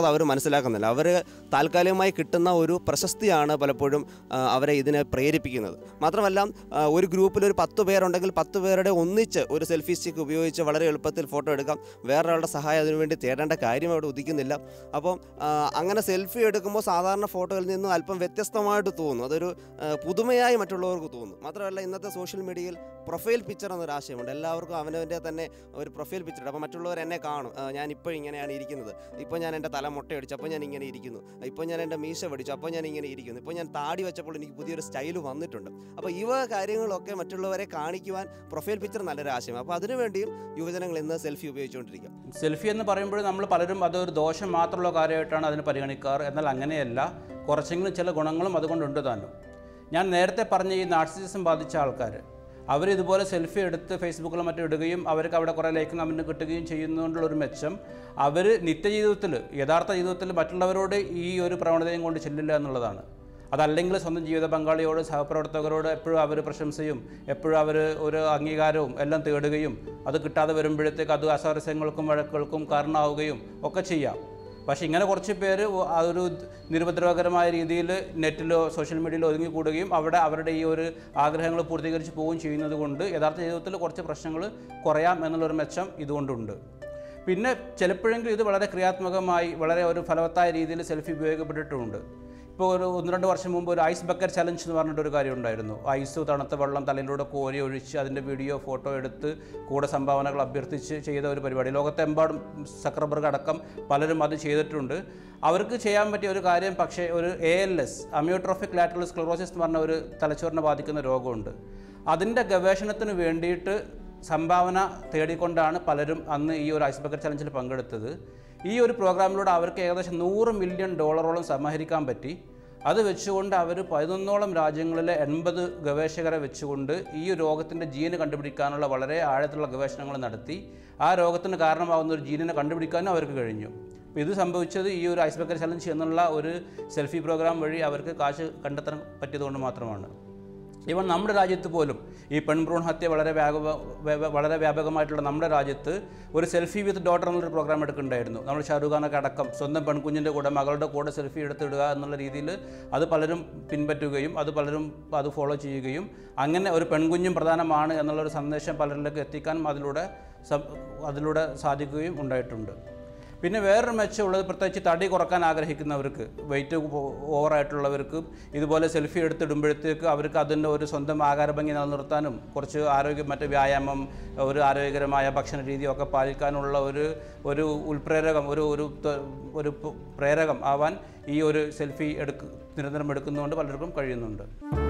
എന്നുള്ളത് അവർ മനസ്സിലാക്കുന്നില്ല അവർ താൽക്കാലികമായി കിട്ടുന്ന ഒരു പ്രശസ്തിയാണ് പലപ്പോഴും ആ, അവരെ ഇതിനെ പ്രേരിപ്പിക്കുന്നത് മാത്രമല്ല ആ, ഒരു ഗ്രൂപ്പിൽ ഒരു പത്ത് പേരുണ്ടെങ്കിൽ പത്ത് പേരുടെ ഒന്നിച്ച് ഒരു സെൽഫി സ്റ്റിക്ക് ഉപയോഗിച്ച് വളരെ എളുപ്പത്തിൽ ഫോട്ടോ എടുക്കാം വേറൊരാളുടെ സഹായം അതിനുവേണ്ടി തേടേണ്ട കാര്യം അവിടെ ഉദിക്കുന്നില്ല അപ്പം ആ, അങ്ങനെ സെൽഫി എടുക്കുമ്പോൾ സാധാരണ ഫോട്ടോയിൽ നിന്നും അല്പം വ്യത്യസ്തമായിട്ട് തോന്നും അതൊരു ആ, പുതുമയായി മറ്റുള്ളവർക്ക് തോന്നും മാത്രമല്ല ഇന്നത്തെ സോഷ്യൽ മീഡിയയിൽ പ്രൊഫൈൽ പിക്ചർ എന്നൊരു ആശയമുണ്ട് എല്ലാവർക്കും അവനവൻ്റെ തന്നെ ഒരു പ്രൊഫൈൽ പിക്ചർ അപ്പോൾ മറ്റുള്ളവർ എന്നെ കാണും ആ, ഞാൻ ഇപ്പോൾ ഇങ്ങനെയാണ് ഇരിക്കുന്നത് ഇപ്പോൾ ഞാൻ എൻ്റെ തല മുട്ടയടിച്ചു അപ്പോൾ ഞാൻ ഇങ്ങനെ ഇരിക്കുന്നു ഇപ്പോൾ ഞാൻ എൻ്റെ മീശ പഠിച്ചു അപ്പോൾ ഞാൻ ഇങ്ങനെ ഇരിക്കുന്നു ഇപ്പോൾ ഞാൻ താടി വെച്ചപ്പോൾ എനിക്ക് പുതിയൊരു സ്റ്റൈൽ വന്നിട്ടുണ്ട് അപ്പോൾ ഇവ കാര്യങ്ങളൊക്കെ മറ്റുള്ളവരെ കാണിക്കുവാൻ പ്രൊഫൈൽ പിക്ചർ നല്ലൊരു ആശയം അപ്പോൾ അതിനുവേണ്ടിയും യുവജനങ്ങൾ ഇന്ന് സെൽഫി ഉപയോഗിച്ചുകൊണ്ടിരിക്കുക സെൽഫി എന്ന് പറയുമ്പോൾ നമ്മൾ പലരും അതൊരു ദോഷം മാത്രമുള്ള കാര്യമായിട്ടാണ് അതിന് പരിഗണിക്കാറ് എന്നാൽ അങ്ങനെയല്ല കുറച്ചെങ്കിലും ചില ഗുണങ്ങളും അതുകൊണ്ടുണ്ട് താനും ഞാൻ നേരത്തെ പറഞ്ഞ ഈ നാർസിസിസം ബാധിച്ച ആൾക്കാർ അവർ ഇതുപോലെ സെൽഫി എടുത്ത് ഫേസ്ബുക്കിലോ മറ്റും ഇടുകയും അവർക്ക് അവിടെ കുറേ ലൈക്കും കമൻറ്റ് കിട്ടുകയും ചെയ്യുന്നതുകൊണ്ടുള്ളൊരു മെച്ചം അവർ നിത്യജീവിതത്തിൽ യഥാർത്ഥ ജീവിതത്തിൽ മറ്റുള്ളവരോട് ഈ ഒരു പ്രവണതയും കൊണ്ട് ചെല്ലില്ല എന്നുള്ളതാണ് അതല്ലെങ്കിൽ സ്വന്തം ജീവിത പങ്കാളിയോട് സഹപ്രവർത്തകരോട് എപ്പോഴും അവർ പ്രശംസയും എപ്പോഴും അവർ ഒരു അംഗീകാരവും എല്ലാം തേടുകയും അത് കിട്ടാതെ വരുമ്പോഴത്തേക്ക് അത് അസ്വാരസ്യങ്ങൾക്കും വഴക്കുകൾക്കും കാരണമാവുകയും ഒക്കെ ചെയ്യാം പക്ഷേ ഇങ്ങനെ കുറച്ച് പേര് ഒ- ആ ഒരു നിരുപദ്രവകരമായ രീതിയിൽ നെറ്റിലോ സോഷ്യൽ മീഡിയയിലോ ഒതുങ്ങിക്കൂടുകയും അവിടെ അവരുടെ ഈ ഒരു ആഗ്രഹങ്ങൾ പൂർത്തീകരിച്ച് പോവുകയും ചെയ്യുന്നത് കൊണ്ട് യഥാർത്ഥ ജീവിതത്തിൽ കുറച്ച് പ്രശ്നങ്ങൾ കുറയാം എന്നുള്ളൊരു മെച്ചം ഇതുകൊണ്ടുണ്ട് പിന്നെ ചിലപ്പോഴെങ്കിലും ഇത് വളരെ ക്രിയാത്മകമായി വളരെ ഒരു ഫലവത്തായ രീതിയിൽ സെൽഫി ഉപയോഗപ്പെട്ടിട്ടുമുണ്ട് ഇപ്പോൾ ഒരു ഒന്ന് രണ്ട് വർഷം മുമ്പ് ഒരു ഐസ് ബക്കറ്റ് ചലഞ്ച് എന്ന് പറഞ്ഞിട്ടൊരു കാര്യം ഉണ്ടായിരുന്നു ഐസ് തണുത്ത വെള്ളം തലയിലൂടെ കോരി ഒഴിച്ച് അതിൻ്റെ വീഡിയോ ഫോട്ടോ എടുത്ത് കൂടെ സംഭാവനകൾ അഭ്യർത്ഥിച്ച് ചെയ്ത ഒരു പരിപാടി ലോകത്തെമ്പാടും സക്രബർഗ് അടക്കം പലരും അത് ചെയ്തിട്ടുണ്ട് അവർക്ക് ചെയ്യാൻ പറ്റിയ ഒരു കാര്യം പക്ഷേ ഒരു A L S amyotrophic lateral sclerosis എന്ന് പറഞ്ഞ ഒരു തലച്ചോറിനെ ബാധിക്കുന്ന രോഗമുണ്ട് അതിൻ്റെ ഗവേഷണത്തിന് വേണ്ടിയിട്ട് സംഭാവന തേടിക്കൊണ്ടാണ് പലരും അന്ന് ഈ ഒരു ഐസ് ബക്കറ്റ് ചലഞ്ചിൽ പങ്കെടുത്തത് ഈ ഒരു പ്രോഗ്രാമിലൂടെ അവർക്ക് ഏകദേശം നൂറ് മില്യൺ ഡോളറോളം സമാഹരിക്കാൻ പറ്റി അത് വെച്ചുകൊണ്ട് അവർ പതിനൊന്നോളം രാജ്യങ്ങളിലെ എൺപത് ഗവേഷകരെ വെച്ചുകൊണ്ട് ഈ രോഗത്തിൻ്റെ ജീന് കണ്ടുപിടിക്കാനുള്ള വളരെ ആഴത്തിലുള്ള ഗവേഷണങ്ങൾ നടത്തി ആ രോഗത്തിന് കാരണമാകുന്ന ഒരു ജീനിനെ കണ്ടുപിടിക്കാനും അവർക്ക് കഴിഞ്ഞു അപ്പോൾ ഇത് സംഭവിച്ചത് ഈ ഒരു ഐസ് ബക്കറ്റ് ചലഞ്ച് എന്നുള്ള ഒരു സെൽഫി പ്രോഗ്രാം വഴി അവർക്ക് കാശ് കണ്ടെത്താൻ പറ്റിയതുകൊണ്ട് മാത്രമാണ് ഇവൻ നമ്മുടെ രാജ്യത്ത് പോലും ഈ പെൺഭ്രൂൺ ഹത്യ വളരെ വ്യാപക വ്യാപ- വളരെ വ്യാപകമായിട്ടുള്ള നമ്മുടെ രാജ്യത്ത് ഒരു സെൽഫി വിത്ത് ഡോട്ടർ എന്നൊരു പ്രോഗ്രാം എടുക്കുന്നുണ്ടായിരുന്നു നമ്മൾ ഷാരൂഖ് ഖാനൊക്കെ അടക്കം സ്വന്തം പെൺകുഞ്ഞിൻ്റെ കൂടെ മകളുടെ കൂടെ സെൽഫി എടുത്തിടുക എന്നുള്ള രീതിയിൽ അത് പലരും പിൻപറ്റുകയും അത് പലരും അത് ഫോളോ ചെയ്യുകയും അങ്ങനെ ഒരു പെൺകുഞ്ഞും പ്രധാനമാണ് എന്നുള്ളൊരു സന്ദേശം പലരിലേക്ക് എത്തിക്കാനും അതിലൂടെ സം- അതിലൂടെ സാധിക്കുകയും ഉണ്ടായിട്ടുണ്ട് പിന്നെ വേറൊരു മെച്ചമുള്ളത് പ്രത്യേകിച്ച് തടി കുറക്കാൻ ആഗ്രഹിക്കുന്നവർക്ക് വെയിറ്റ് ഓവറായിട്ടുള്ളവർക്ക് ഇതുപോലെ സെൽഫി എടുത്തിടുമ്പോഴത്തേക്ക് അവർക്ക് അതിൻ്റെ ഒരു സ്വന്തം ആകാരഭംഗി നിലനിർത്താനും കുറച്ച് ആരോഗ്യം മറ്റ് വ്യായാമം ഒരു ആരോഗ്യകരമായ ഭക്ഷണ രീതിയൊക്കെ പാലിക്കാനുള്ള ഒരു ഒരു ഉൾപ്രേരകം ഒരു ഒരു ത- ഒരു പ് പ്രേരകം ആവാൻ ഈ ഒരു സെൽഫി എടുക്ക് നിരന്തരം എടുക്കുന്നതുകൊണ്ട് പലർക്കും കഴിയുന്നുണ്ട്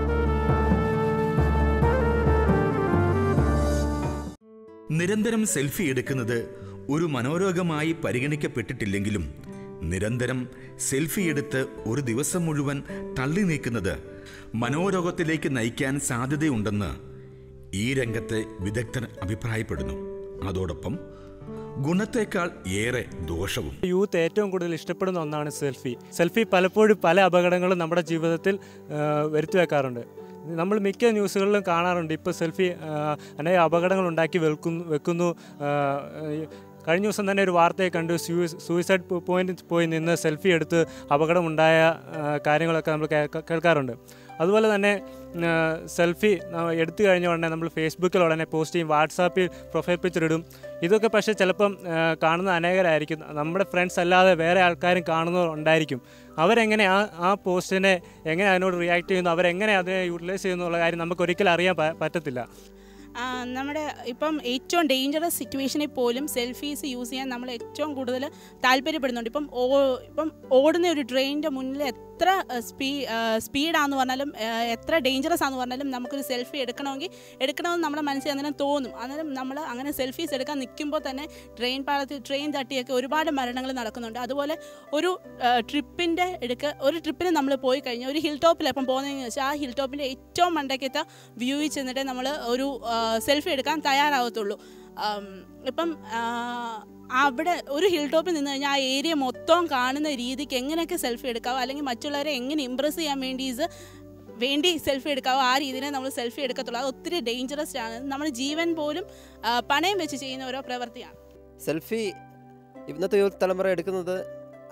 നിരന്തരം സെൽഫി എടുക്കുന്നത് ഒരു മനോരോഗമായി പരിഗണിക്കപ്പെട്ടിട്ടില്ലെങ്കിലും നിരന്തരം സെൽഫി എടുത്ത് ഒരു ദിവസം മുഴുവൻ തള്ളി നീക്കുന്നത് മനോരോഗത്തിലേക്ക് നയിക്കാൻ സാധ്യതയുണ്ടെന്ന് ഈ രംഗത്തെ വിദഗ്ധർ അഭിപ്രായപ്പെടുന്നു അതോടൊപ്പം ഗുണത്തേക്കാൾ ഏറെ ദോഷവും യൂത്ത് ഏറ്റവും കൂടുതൽ ഇഷ്ടപ്പെടുന്ന ഒന്നാണ് സെൽഫി സെൽഫി പലപ്പോഴും പല അപകടങ്ങളും നമ്മുടെ ജീവിതത്തിൽ ആ, വരുത്തി വെക്കാറുണ്ട് നമ്മൾ മിക്ക ന്യൂസുകളിലും കാണാറുണ്ട് ഇപ്പോൾ സെൽഫി ആ, അനേക അപകടങ്ങൾ ഉണ്ടാക്കി വെക്കുന്നു വെക്കുന്നു ആ, ഈ കഴിഞ്ഞ ദിവസം തന്നെ ഒരു വാർത്തയെ കണ്ടു സൂയി- സൂയിസൈഡ് പോയിന്റ് പോയി നിന്ന് സെൽഫി എടുത്ത് അപകടമുണ്ടായ ആ, കാര്യങ്ങളൊക്കെ നമ്മൾ കേൾക്ക- കേൾക്കാറുണ്ട് അതുപോലെ തന്നെ ആ, സെൽഫി ആ, എടുത്തു കഴിഞ്ഞ ഉടനെ നമ്മൾ ഫേസ്ബുക്കിൽ ഉടനെ പോസ്റ്റ് ചെയ്യും വാട്സാപ്പിൽ പ്രൊഫൈൽ പിക്ചർ ഇടും ഇതൊക്കെ പക്ഷേ ചിലപ്പം ആ, കാണുന്ന അനേകരായിരിക്കും നമ്മുടെ ഫ്രണ്ട്സ് അല്ലാതെ വേറെ ആൾക്കാരും കാണുന്നവർ ഉണ്ടായിരിക്കും അവരെങ്ങനെ ആ ആ പോസ്റ്റിനെ എങ്ങനെ അതിനോട് റിയാക്ട് ചെയ്യുന്നു അവരെങ്ങനെ അതിനെ യൂട്ടിലൈസ് ചെയ്യുന്നു എന്നുള്ള കാര്യം നമുക്ക് ഒരിക്കലും അറിയാൻ പ- പറ്റത്തില്ല ആ, നമ്മുടെ ഇപ്പം ഏറ്റവും ഡേഞ്ചറസ് സിറ്റുവേഷനിൽ പോലും സെൽഫീസ് യൂസ് ചെയ്യാൻ നമ്മൾ ഏറ്റവും കൂടുതൽ താല്പര്യപ്പെടുന്നുണ്ട് ഇപ്പം ഓ ഇപ്പം ഓടുന്ന ഒരു ട്രെയിനിൻ്റെ മുന്നിൽ എത്ര സ്പീ സ്പീഡാന്ന് പറഞ്ഞാലും ആ, എത്ര ഡേഞ്ചറസ് ആണെന്ന് പറഞ്ഞാലും നമുക്കൊരു സെൽഫി എടുക്കണമെങ്കിൽ എടുക്കണമെന്ന് നമ്മുടെ മനസ്സിൽ അന്നേരം തോന്നും അന്നേരം നമ്മൾ അങ്ങനെ സെൽഫീസ് എടുക്കാൻ നിൽക്കുമ്പോൾ തന്നെ ട്രെയിൻ പാളത്തിൽ ട്രെയിൻ തട്ടിയൊക്കെ ഒരുപാട് മരണങ്ങൾ നടക്കുന്നുണ്ട് അതുപോലെ ഒരു ട്രിപ്പിൻ്റെ എടുക്ക ഒരു ട്രിപ്പിന് നമ്മൾ പോയി കഴിഞ്ഞാൽ ഒരു ഹിൽ ടോപ്പിൽ ഇപ്പം പോകുന്നതെന്ന് വെച്ചാൽ ആ ഹിൽ ടോപ്പിൻ്റെ ഏറ്റവും മണ്ടയ്ക്കത്തെ വ്യൂവിൽ ചെന്നിട്ട് നമ്മൾ ഒരു സെൽഫി എടുക്കാൻ തയ്യാറാവത്തുള്ളൂ ആം, ഇപ്പം ആ, അവിടെ ഒരു ഹിൽ ടോപ്പിൽ നിന്ന് കഴിഞ്ഞാൽ ആ ഏരിയ മൊത്തം കാണുന്ന രീതിക്ക് എങ്ങനെയൊക്കെ സെൽഫി എടുക്കാവോ അല്ലെങ്കിൽ മറ്റുള്ളവരെ എങ്ങനെ ഇമ്പ്രസ് ചെയ്യാൻ വേണ്ടി ഇത് വേണ്ടി സെൽഫി എടുക്കാവോ ആ രീതിയിലേ നമ്മൾ സെൽഫി എടുക്കത്തുള്ളൂ അത് ഒത്തിരി ഡേഞ്ചറസ് ആണ് നമ്മൾ ജീവൻ പോലും ആ, പണയം വെച്ച് ചെയ്യുന്ന ഓരോ പ്രവൃത്തിയാണ് സെൽഫി ഇന്നത്തെ യുവ തലമുറ എടുക്കുന്നത്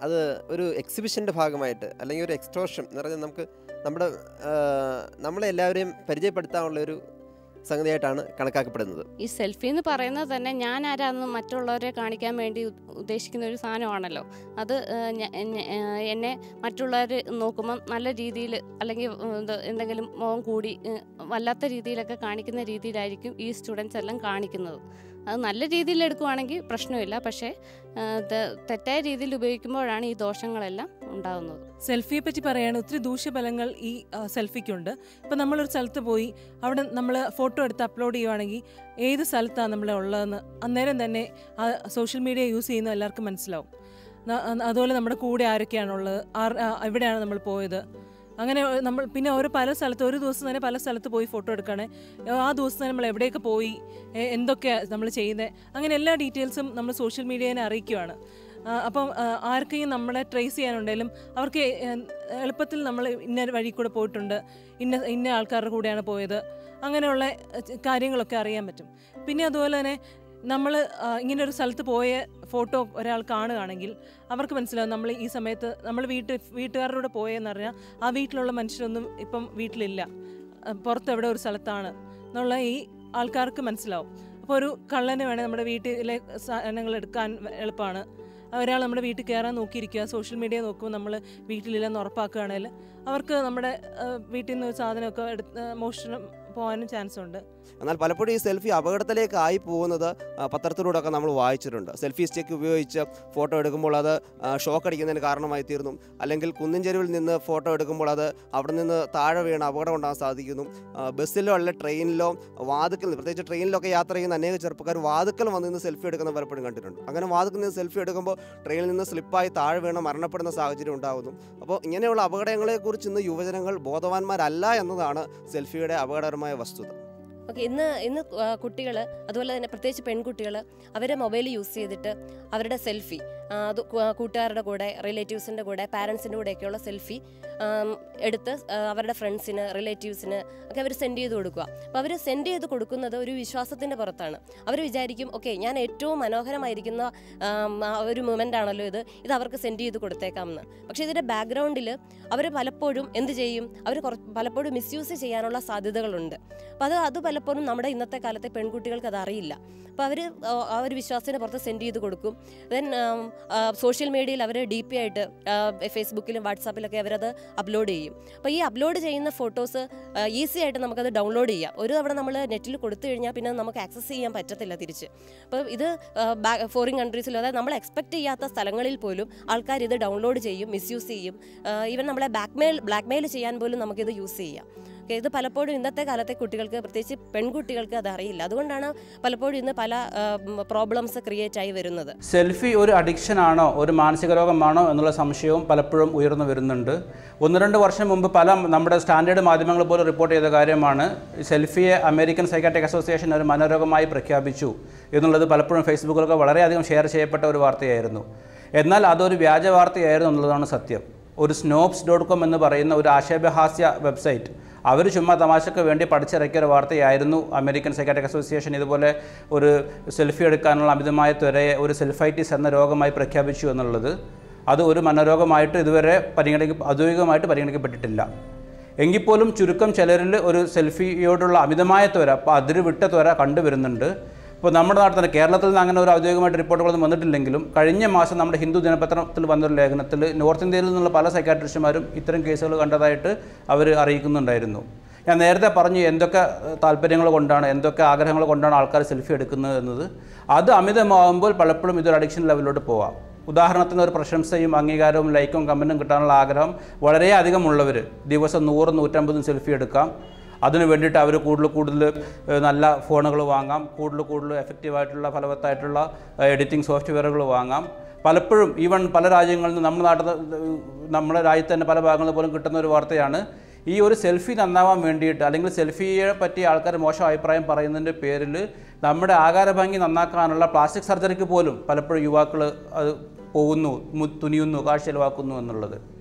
അത് ഒരു എക്സിബിഷൻ്റെ ഭാഗമായിട്ട് അല്ലെങ്കിൽ ഒരു എക്സ്ട്രോഷൻ എന്ന് പറഞ്ഞാൽ നമുക്ക് നമ്മുടെ ആ, നമ്മളെ എല്ലാവരെയും പരിചയപ്പെടുത്താനുള്ള ഒരു സംഗതിയായിട്ടാണ് കണക്കാക്കപ്പെടുന്നത് ഈ സെൽഫി എന്ന് പറയുന്നത് തന്നെ ഞാൻ ആരാന്ന് മറ്റുള്ളവരെ കാണിക്കാൻ വേണ്ടി ഉ- ഉദ്ദേശിക്കുന്ന ഒരു സാധനമാണല്ലോ അത് ഏഹ്, ഞ- ഞ- ഏഹ്, എന്നെ മറ്റുള്ളവർ നോക്കുമ്പം നല്ല രീതിയിൽ അല്ലെങ്കിൽ ഉം, ഇത് എന്തെങ്കിലും മുഖം കൂടി ഏഹ്, വല്ലാത്ത രീതിയിലൊക്കെ കാണിക്കുന്ന രീതിയിലായിരിക്കും ഈ സ്റ്റുഡൻസ് എല്ലാം കാണിക്കുന്നത് അത് നല്ല രീതിയിൽ എടുക്കുവാണെങ്കിൽ പ്രശ്നമില്ല പക്ഷേ ഏഹ്, തെ- തെറ്റായ രീതിയിൽ ഉപയോഗിക്കുമ്പോഴാണ് ഈ ദോഷങ്ങളെല്ലാം ഉണ്ടാകുന്നത് സെൽഫിയെ പറ്റി പറയുകയാണ് ഒത്തിരി ദൂഷ്യഫലങ്ങൾ ഈ ആ, സെൽഫിക്കുണ്ട് ഇപ്പം നമ്മളൊരു സ്ഥലത്ത് പോയി അവിടെ നമ്മൾ ഫോട്ടോ എടുത്ത് അപ്ലോഡ് ചെയ്യുവാണെങ്കിൽ ഏത് സ്ഥലത്താണ് നമ്മൾ ഉള്ളതെന്ന് അന്നേരം തന്നെ ആ സോഷ്യൽ മീഡിയ യൂസ് ചെയ്യുന്ന എല്ലാവർക്കും മനസ്സിലാവും ന- അതുപോലെ നമ്മുടെ കൂടെ ആരൊക്കെയാണുള്ളത് ആർ ആ, എവിടെയാണ് നമ്മൾ പോയത് അങ്ങനെ നമ്മൾ പിന്നെ ഓരോ പല സ്ഥലത്ത് ഒരു ദിവസം തന്നെ പല സ്ഥലത്ത് പോയി ഫോട്ടോ എടുക്കുകയാണെ ആ ദിവസം തന്നെ നമ്മൾ എവിടെയൊക്കെ പോയി എ- എന്തൊക്കെയാണ് നമ്മൾ ചെയ്യുന്നത് അങ്ങനെ എല്ലാ ഡീറ്റെയിൽസും നമ്മൾ സോഷ്യൽ മീഡിയനെ അറിയിക്കുകയാണ് ആ, അപ്പം ആ, ആർക്കെങ്കിലും നമ്മളെ ട്രേസ് ചെയ്യാനുണ്ടെങ്കിലും അവർക്ക് എ- എളുപ്പത്തിൽ നമ്മൾ ഇന്ന വഴി കൂടെ പോയിട്ടുണ്ട് ഇന്ന ഇന്ന ആൾക്കാരുടെ കൂടെയാണ് പോയത് അങ്ങനെയുള്ള എ, കാര്യങ്ങളൊക്കെ അറിയാൻ പറ്റും പിന്നെ അതുപോലെ തന്നെ നമ്മൾ ഇങ്ങനെ ഒരു സ്ഥലത്ത് പോയ ഫോട്ടോ ഒരാൾ കാണുകയാണെങ്കിൽ അവർക്ക് മനസ്സിലാവും നമ്മൾ ഈ സമയത്ത് നമ്മൾ വീട്ടിൽ വീട്ടുകാരുടെ കൂടെ പോയെന്ന് പറഞ്ഞാൽ ആ വീട്ടിലുള്ള മനുഷ്യരൊന്നും ഇപ്പം വീട്ടിലില്ല ആ, പുറത്ത് എവിടെ ഒരു സ്ഥലത്താണ് എന്നുള്ള ഈ ആൾക്കാർക്ക് മനസ്സിലാവും അപ്പോൾ ഒരു കള്ളന് വേണേൽ നമ്മുടെ വീട്ടിലെ സാധനങ്ങൾ എടുക്കാൻ എളുപ്പമാണ് ഒരാൾ നമ്മുടെ വീട്ടിൽ കയറാൻ നോക്കിയിരിക്കുക സോഷ്യൽ മീഡിയ നോക്കുമ്പോൾ നമ്മൾ വീട്ടിലില്ലെന്ന് ഉറപ്പാക്കുകയാണെങ്കിൽ അവർക്ക് നമ്മുടെ ആ, വീട്ടിൽ നിന്ന് ഒരു സാധനമൊക്കെ എടുത്ത് മോഷണം പോകാനും ചാൻസ് ഉണ്ട് എന്നാൽ പലപ്പോഴും ഈ സെൽഫി അപകടത്തിലേക്ക് ആയി പോകുന്നത് ആ, പത്രത്തിലൂടെയൊക്കെ നമ്മൾ വായിച്ചിട്ടുണ്ട് സെൽഫി സ്റ്റിക്ക് ഉപയോഗിച്ച് ഫോട്ടോ എടുക്കുമ്പോൾ അത് ആ, ഷോക്ക് അടിക്കുന്നതിന് കാരണമായി തീർന്നു അല്ലെങ്കിൽ കുന്നിൻ ചെരുവിൽ നിന്ന് ഫോട്ടോ എടുക്കുമ്പോൾ അത് അവിടെ നിന്ന് താഴെ വീണ് അപകടം ഉണ്ടാകാൻ സാധിക്കുന്നു ആ, ബസ്സിലോ അല്ല ട്രെയിനിലോ വാതുക്കൽ നിന്ന് പ്രത്യേകിച്ച് ട്രെയിനിലൊക്കെ യാത്ര ചെയ്യുന്ന അനേക ചെറുപ്പക്കാർ വാതുക്കൽ വന്ന് നിന്ന് സെൽഫി എടുക്കുന്ന പലപ്പോഴും കണ്ടിട്ടുണ്ട് അങ്ങനെ വാതുക്കൽ നിന്ന് സെൽഫി എടുക്കുമ്പോൾ ട്രെയിനിൽ നിന്ന് സ്ലിപ്പായി താഴെ വീണ് മരണപ്പെടുന്ന സാഹചര്യം ഉണ്ടാകുന്നു അപ്പോൾ ഇങ്ങനെയുള്ള അപകടങ്ങളെക്കുറിച്ച് ഇന്ന് യുവജനങ്ങൾ ബോധവാന്മാരല്ല എന്നതാണ് സെൽഫിയുടെ അപകടകരമായ വസ്തുത ഓക്കെ ഇന്ന് ഇന്ന് കുട്ടികൾ അതുപോലെ തന്നെ പ്രത്യേകിച്ച് പെൺകുട്ടികൾ അവരെ മൊബൈൽ യൂസ് ചെയ്തിട്ട് അവരുടെ സെൽഫി അത് കു- കൂട്ടുകാരുടെ കൂടെ റിലേറ്റീവ്സിൻ്റെ കൂടെ പാരൻസിൻ്റെ കൂടെയൊക്കെയുള്ള സെൽഫി എടുത്ത് ആ, അവരുടെ ഫ്രണ്ട്സിന് റിലേറ്റീവ്സിന് ഒക്കെ അവർ സെൻഡ് ചെയ്ത് കൊടുക്കുക അപ്പോൾ അവർ സെൻഡ് ചെയ്ത് കൊടുക്കുന്നത് ഒരു വിശ്വാസത്തിൻ്റെ പുറത്താണ് അവർ വിചാരിക്കും ഓക്കെ ഞാൻ ഏറ്റവും മനോഹരമായിരിക്കുന്ന ആം, ആ ഒരു മൊമെൻ്റ് ആണല്ലോ ഇത് ഇത് അവർക്ക് സെൻഡ് ചെയ്ത് കൊടുത്തേക്കാം എന്ന് പക്ഷേ ഇതിൻ്റെ ബാക്ക്ഗ്രൗണ്ടിൽ അവർ പലപ്പോഴും എന്ത് ചെയ്യും അവർ പലപ്പോഴും മിസ്യൂസ് ചെയ്യാനുള്ള സാധ്യതകളുണ്ട് അപ്പോൾ അത് അത് പലപ്പോഴും നമ്മുടെ ഇന്നത്തെ കാലത്തെ പെൺകുട്ടികൾക്ക് അത് അറിയില്ല അപ്പോൾ അവർ ആ ഒരു വിശ്വാസത്തിന് പുറത്ത് സെൻഡ് ചെയ്ത് കൊടുക്കും ദെൻ സോഷ്യൽ മീഡിയയിൽ അവർ ഡി പി ആയിട്ട് ആ, ഫേസ്ബുക്കിലും വാട്സാപ്പിലൊക്കെ അവരത് അപ്ലോഡ് ചെയ്യും അപ്പോൾ ഈ അപ്ലോഡ് ചെയ്യുന്ന ഫോട്ടോസ് ഈസി ആയിട്ട് നമുക്കത് ഡൗൺലോഡ് ചെയ്യാം ഒരു തവണ നമ്മൾ നെറ്റിൽ കൊടുത്തു കഴിഞ്ഞാൽ പിന്നെ നമുക്ക് ആക്സസ് ചെയ്യാൻ പറ്റത്തില്ല തിരിച്ച് അപ്പോൾ ഇത് ഫോറിൻ കൺട്രീസിൽ അതായത് നമ്മൾ എക്സ്പെക്ട് ചെയ്യാത്ത സ്ഥലങ്ങളിൽ പോലും ആൾക്കാർ ഇത് ഡൗൺലോഡ് ചെയ്യും മിസ്യൂസ് ചെയ്യും ഈവൻ നമ്മളെ ബ്ലാക്ക്മെയിൽ ബ്ലാക്ക്മെയിൽ ചെയ്യാൻ പോലും നമുക്കിത് യൂസ് ചെയ്യാം ഓക്കെ ഇത് പലപ്പോഴും ഇന്നത്തെ കാലത്തെ കുട്ടികൾക്ക് പ്രത്യേകിച്ച് പെൺകുട്ടികൾക്ക് അത് അറിയില്ല അതുകൊണ്ടാണ് പലപ്പോഴും ഇന്ന് പല പ്രോബ്ലംസ് ക്രിയേറ്റ് ആയി വരുന്നത് സെൽഫി ഒരു അഡിക്ഷൻ ആണോ ഒരു മാനസിക രോഗമാണോ എന്നുള്ള സംശയവും പലപ്പോഴും ഉയർന്നു വരുന്നുണ്ട് ഒന്ന് രണ്ട് വർഷം മുമ്പ് പല നമ്മുടെ സ്റ്റാൻഡേർഡ് മാധ്യമങ്ങൾ പോലും റിപ്പോർട്ട് ചെയ്ത കാര്യമാണ് സെൽഫിയെ അമേരിക്കൻ സൈക്കാട്രിക് അസോസിയേഷൻ ഒരു മനോരോഗമായി പ്രഖ്യാപിച്ചു എന്നുള്ളത് പലപ്പോഴും ഫേസ്ബുക്കിലൊക്കെ വളരെയധികം ഷെയർ ചെയ്യപ്പെട്ട ഒരു വാർത്തയായിരുന്നു എന്നാൽ അതൊരു വ്യാജ വാർത്തയായിരുന്നു എന്നുള്ളതാണ് സത്യം ഒരു സ്നോപ്സ് ഡോട്ട് കോം എന്ന് പറയുന്ന ഒരു ആക്ഷേപഹാസ്യ വെബ്സൈറ്റ് അവർ ചുമ്മാ തമാശക്ക് വേണ്ടി പഠിച്ചിറക്കിയ ഒരു വാർത്തയായിരുന്നു അമേരിക്കൻ സൈക്കാട്രിക് അസോസിയേഷൻ ഇതുപോലെ ഒരു സെൽഫി എടുക്കാനുള്ള അമിതമായ ത്വരയെ ഒരു സെൽഫൈറ്റിസ് എന്ന രോഗമായി പ്രഖ്യാപിച്ചു എന്നുള്ളത് അത് ഒരു മനോരോഗമായിട്ട് ഇതുവരെ പരിഗണിക്ക ഔദ്യോഗികമായിട്ട് പരിഗണിക്കപ്പെട്ടിട്ടില്ല എങ്കിൽ പോലും ചുരുക്കം ചിലരിൽ ഒരു സെൽഫിയോടുള്ള അമിതമായ ത്വര അപ്പോൾ അതിര് വിട്ട ത്വര കണ്ടുവരുന്നുണ്ട് ഇപ്പോൾ നമ്മുടെ നാട്ടിൽ തന്നെ കേരളത്തിൽ നിന്ന് അങ്ങനെ ഒരു ഔദ്യോഗികമായിട്ട് റിപ്പോർട്ടുകളൊന്നും വന്നിട്ടില്ലെങ്കിലും കഴിഞ്ഞ മാസം നമ്മുടെ ഹിന്ദു ദിനപത്രത്തിൽ വന്നൊരു ലേഖനത്തിൽ നോർത്ത് ഇന്ത്യയിൽ നിന്നുള്ള പല സൈക്കാട്രിസ്റ്റുമാരും ഇത്തരം കേസുകൾ കണ്ടതായിട്ട് അവർ അറിയിക്കുന്നുണ്ടായിരുന്നു ഞാൻ നേരത്തെ പറഞ്ഞു എന്തൊക്കെ ഏഹ്, താല്പര്യങ്ങൾ കൊണ്ടാണ് എന്തൊക്കെ ആഗ്രഹങ്ങൾ കൊണ്ടാണ് ആൾക്കാർ സെൽഫി എടുക്കുന്നത് എന്നത് അത് അമിതമാകുമ്പോൾ പലപ്പോഴും ഇതൊരു അഡിക്ഷൻ ലെവലിലോട്ട് പോവാം ഉദാഹരണത്തിന് ഒരു പ്രശംസയും അംഗീകാരവും ലൈക്കും കമൻറ്റും കിട്ടാനുള്ള ആഗ്രഹം വളരെയധികം ഉള്ളവർ ദിവസം നൂറും നൂറ്റമ്പതും സെൽഫി എടുക്കാം അതിന് വേണ്ടിയിട്ട് അവർ കൂടുതൽ കൂടുതൽ ഏഹ്, നല്ല ഫോണുകൾ വാങ്ങാം കൂടുതൽ കൂടുതൽ എഫക്റ്റീവായിട്ടുള്ള ഫലവത്തായിട്ടുള്ള എഡിറ്റിംഗ് സോഫ്റ്റ്വെയറുകൾ വാങ്ങാം പലപ്പോഴും ഈവൻ പല രാജ്യങ്ങളിൽ നിന്ന് നമ്മുടെ നാട്ടിൽ നമ്മുടെ രാജ്യത്ത് തന്നെ പല ഭാഗങ്ങളിൽ പോലും കിട്ടുന്ന ഒരു വാർത്തയാണ് ഈ ഒരു സെൽഫി നന്നാവാൻ വേണ്ടിയിട്ട് അല്ലെങ്കിൽ സെൽഫിയെ പറ്റി ആൾക്കാർ മോശം അഭിപ്രായം പറയുന്നതിൻ്റെ പേരിൽ നമ്മുടെ ആകാരഭംഗി നന്നാക്കാനുള്ള പ്ലാസ്റ്റിക് സർജറിക്ക് പോലും പലപ്പോഴും യുവാക്കൾ അത് പോകുന്നു മു- തുനിയുന്നു കാശ് ചെലവാക്കുന്നു എന്നുള്ളത്